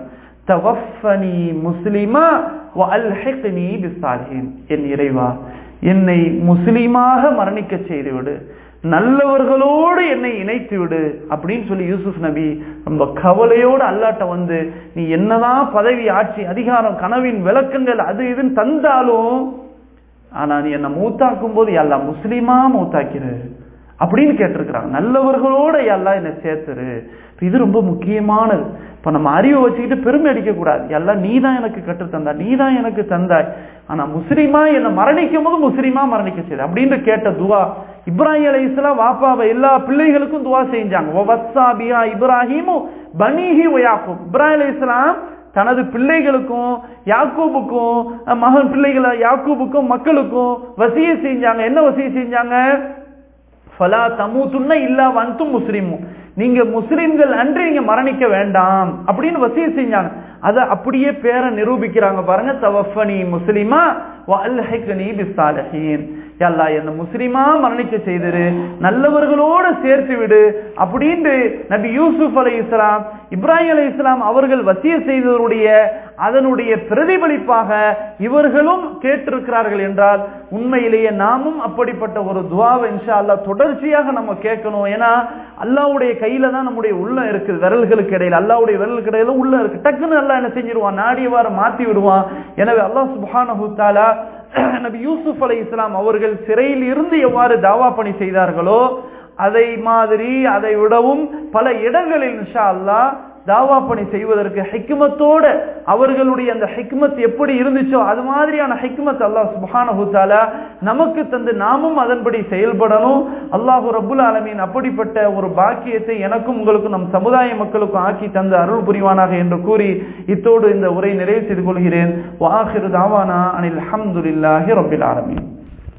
தவஃபனி முஸ்லிமா வல்ஹிக்னி பிஸ்ஸாலிஹின் என் இறைவா என்னை முஸ்லிமாக மரணிக்க செய்துவிடு நல்லவர்களோடு என்னை இணைத்து விடு அப்படின்னு சொல்லி யூசுப் நபி ரொம்ப கவலையோடு அல்லாட்ட வந்து நீ என்னதான் பதவி ஆட்சி அதிகாரம் கனவின் விளக்கங்கள் அது இதுன்னு தந்தாலும் ஆனா நீ என்ன மூத்தாக்கும் போது எல்லாம் முஸ்லீமா மூத்தாக்கிரு அப்படின்னு கேட்டிருக்கிறாங்க நல்லவர்களோட எல்லாம் என்னை சேர்த்துரு இது ரொம்ப முக்கியமானது இப்ப நம்ம அறிவை வச்சுக்கிட்டு பெருமை அடிக்க கூடாது எல்லாம் நீ தான் எனக்கு கற்று தந்தா நீ தான் எனக்கு தந்தாய் ஆனா முஸ்லீமா என்னை மரணிக்கும் போது முஸ்லீமா மரணிக்க செய்து அப்படின்னு கேட்ட துவா இப்ராஹிம் அலி இஸ்லாம் வாப்பாவை எல்லா பிள்ளைகளுக்கும் துவா செஞ்சாங்க இப்ராஹிமும் பனிஹி ஒயாக்கும் இப்ராஹிம் அலி இஸ்லாம் தனது பிள்ளைகளுக்கும் யாக்கூபுக்கும் மகன் பிள்ளைகளை யாக்கூபுக்கும் மக்களுக்கும் வசிய செஞ்சாங்க என்ன வசிய செஞ்சாங்க ஃபலா தமூத்துன்ன இல்லா வந்தும் முஸ்லிமும் நீங்க முஸ்லிம்கள் அன்று நீங்க மரணிக்க வேண்டாம் அப்படின்னு வசிய செஞ்சாங்க அதை அப்படியே பேரை நிரூபிக்கிறாங்க பாருங்க தவஃபனி முஸ்லிமா வல்ஹிக்னி பிஸ்ஸாலிஹீன் யல்லா என்ன முஸ்லிமா மரணிக்க செய்திரு நல்லவர்களோடு சேர்த்து விடு அப்படின்னு நபி யூசுப் அலை இஸ்லாம் இப்ராஹிம் அலை இஸ்லாம் அவர்கள் வசிய செய்தவருடைய அதனுடைய பிரதிபலிப்பாக இவர்களும் கேட்டிருக்கிறார்கள் என்றால் உண்மையிலேயே நாமும் அப்படிப்பட்ட ஒரு துவாவை இன்ஷா அல்லா தொடர்ச்சியாக நம்ம கேட்கணும் ஏன்னா அல்லாவுடைய கையில தான் நம்முடைய உள்ளம் இருக்குது விரல்களுக்கு இடையில அல்லாவுடைய விரலுக்கு இடையில உள்ள இருக்கு டக்குன்னு அல்லா என்ன செஞ்சிருவான் நாடியவாறு மாத்தி விடுவான் எனவே அல்லாஹ் சுபானஹு தாலா நபி யூசுப் அலை இஸ்லாம் அவர்கள் சிறையில் இருந்து எவ்வாறு தாவா பணி செய்தார்களோ அதை மாதிரி அதை விடவும் பல இடங்களில் இன்ஷா அல்லா தாவா பணி செய்வதற்கு ஹிக்மத்தோட அவர்களுடைய அந்த ஹிக்மத் எப்படி இருந்துச்சோ அது மாதிரியான ஹிக்மத் அல்லாஹ் சுபானஹு தாலா நமக்கு தந்து நாமும் அதன்படி செயல்படணும் அல்லாஹு ரபுல் ஆலமீன் அப்படிப்பட்ட ஒரு பாக்கியத்தை எனக்கும் உங்களுக்கும் நம் சமுதாய மக்களுக்கும் ஆக்கி தந்து அருள் புரிவானாக என்று கூறி இத்தோடு இந்த உரை நிறைவு செய்து கொள்கிறேன் வாஹிரு தாவானா அனில் அஹமதுல்லாஹி ரபில் ஆலமீன்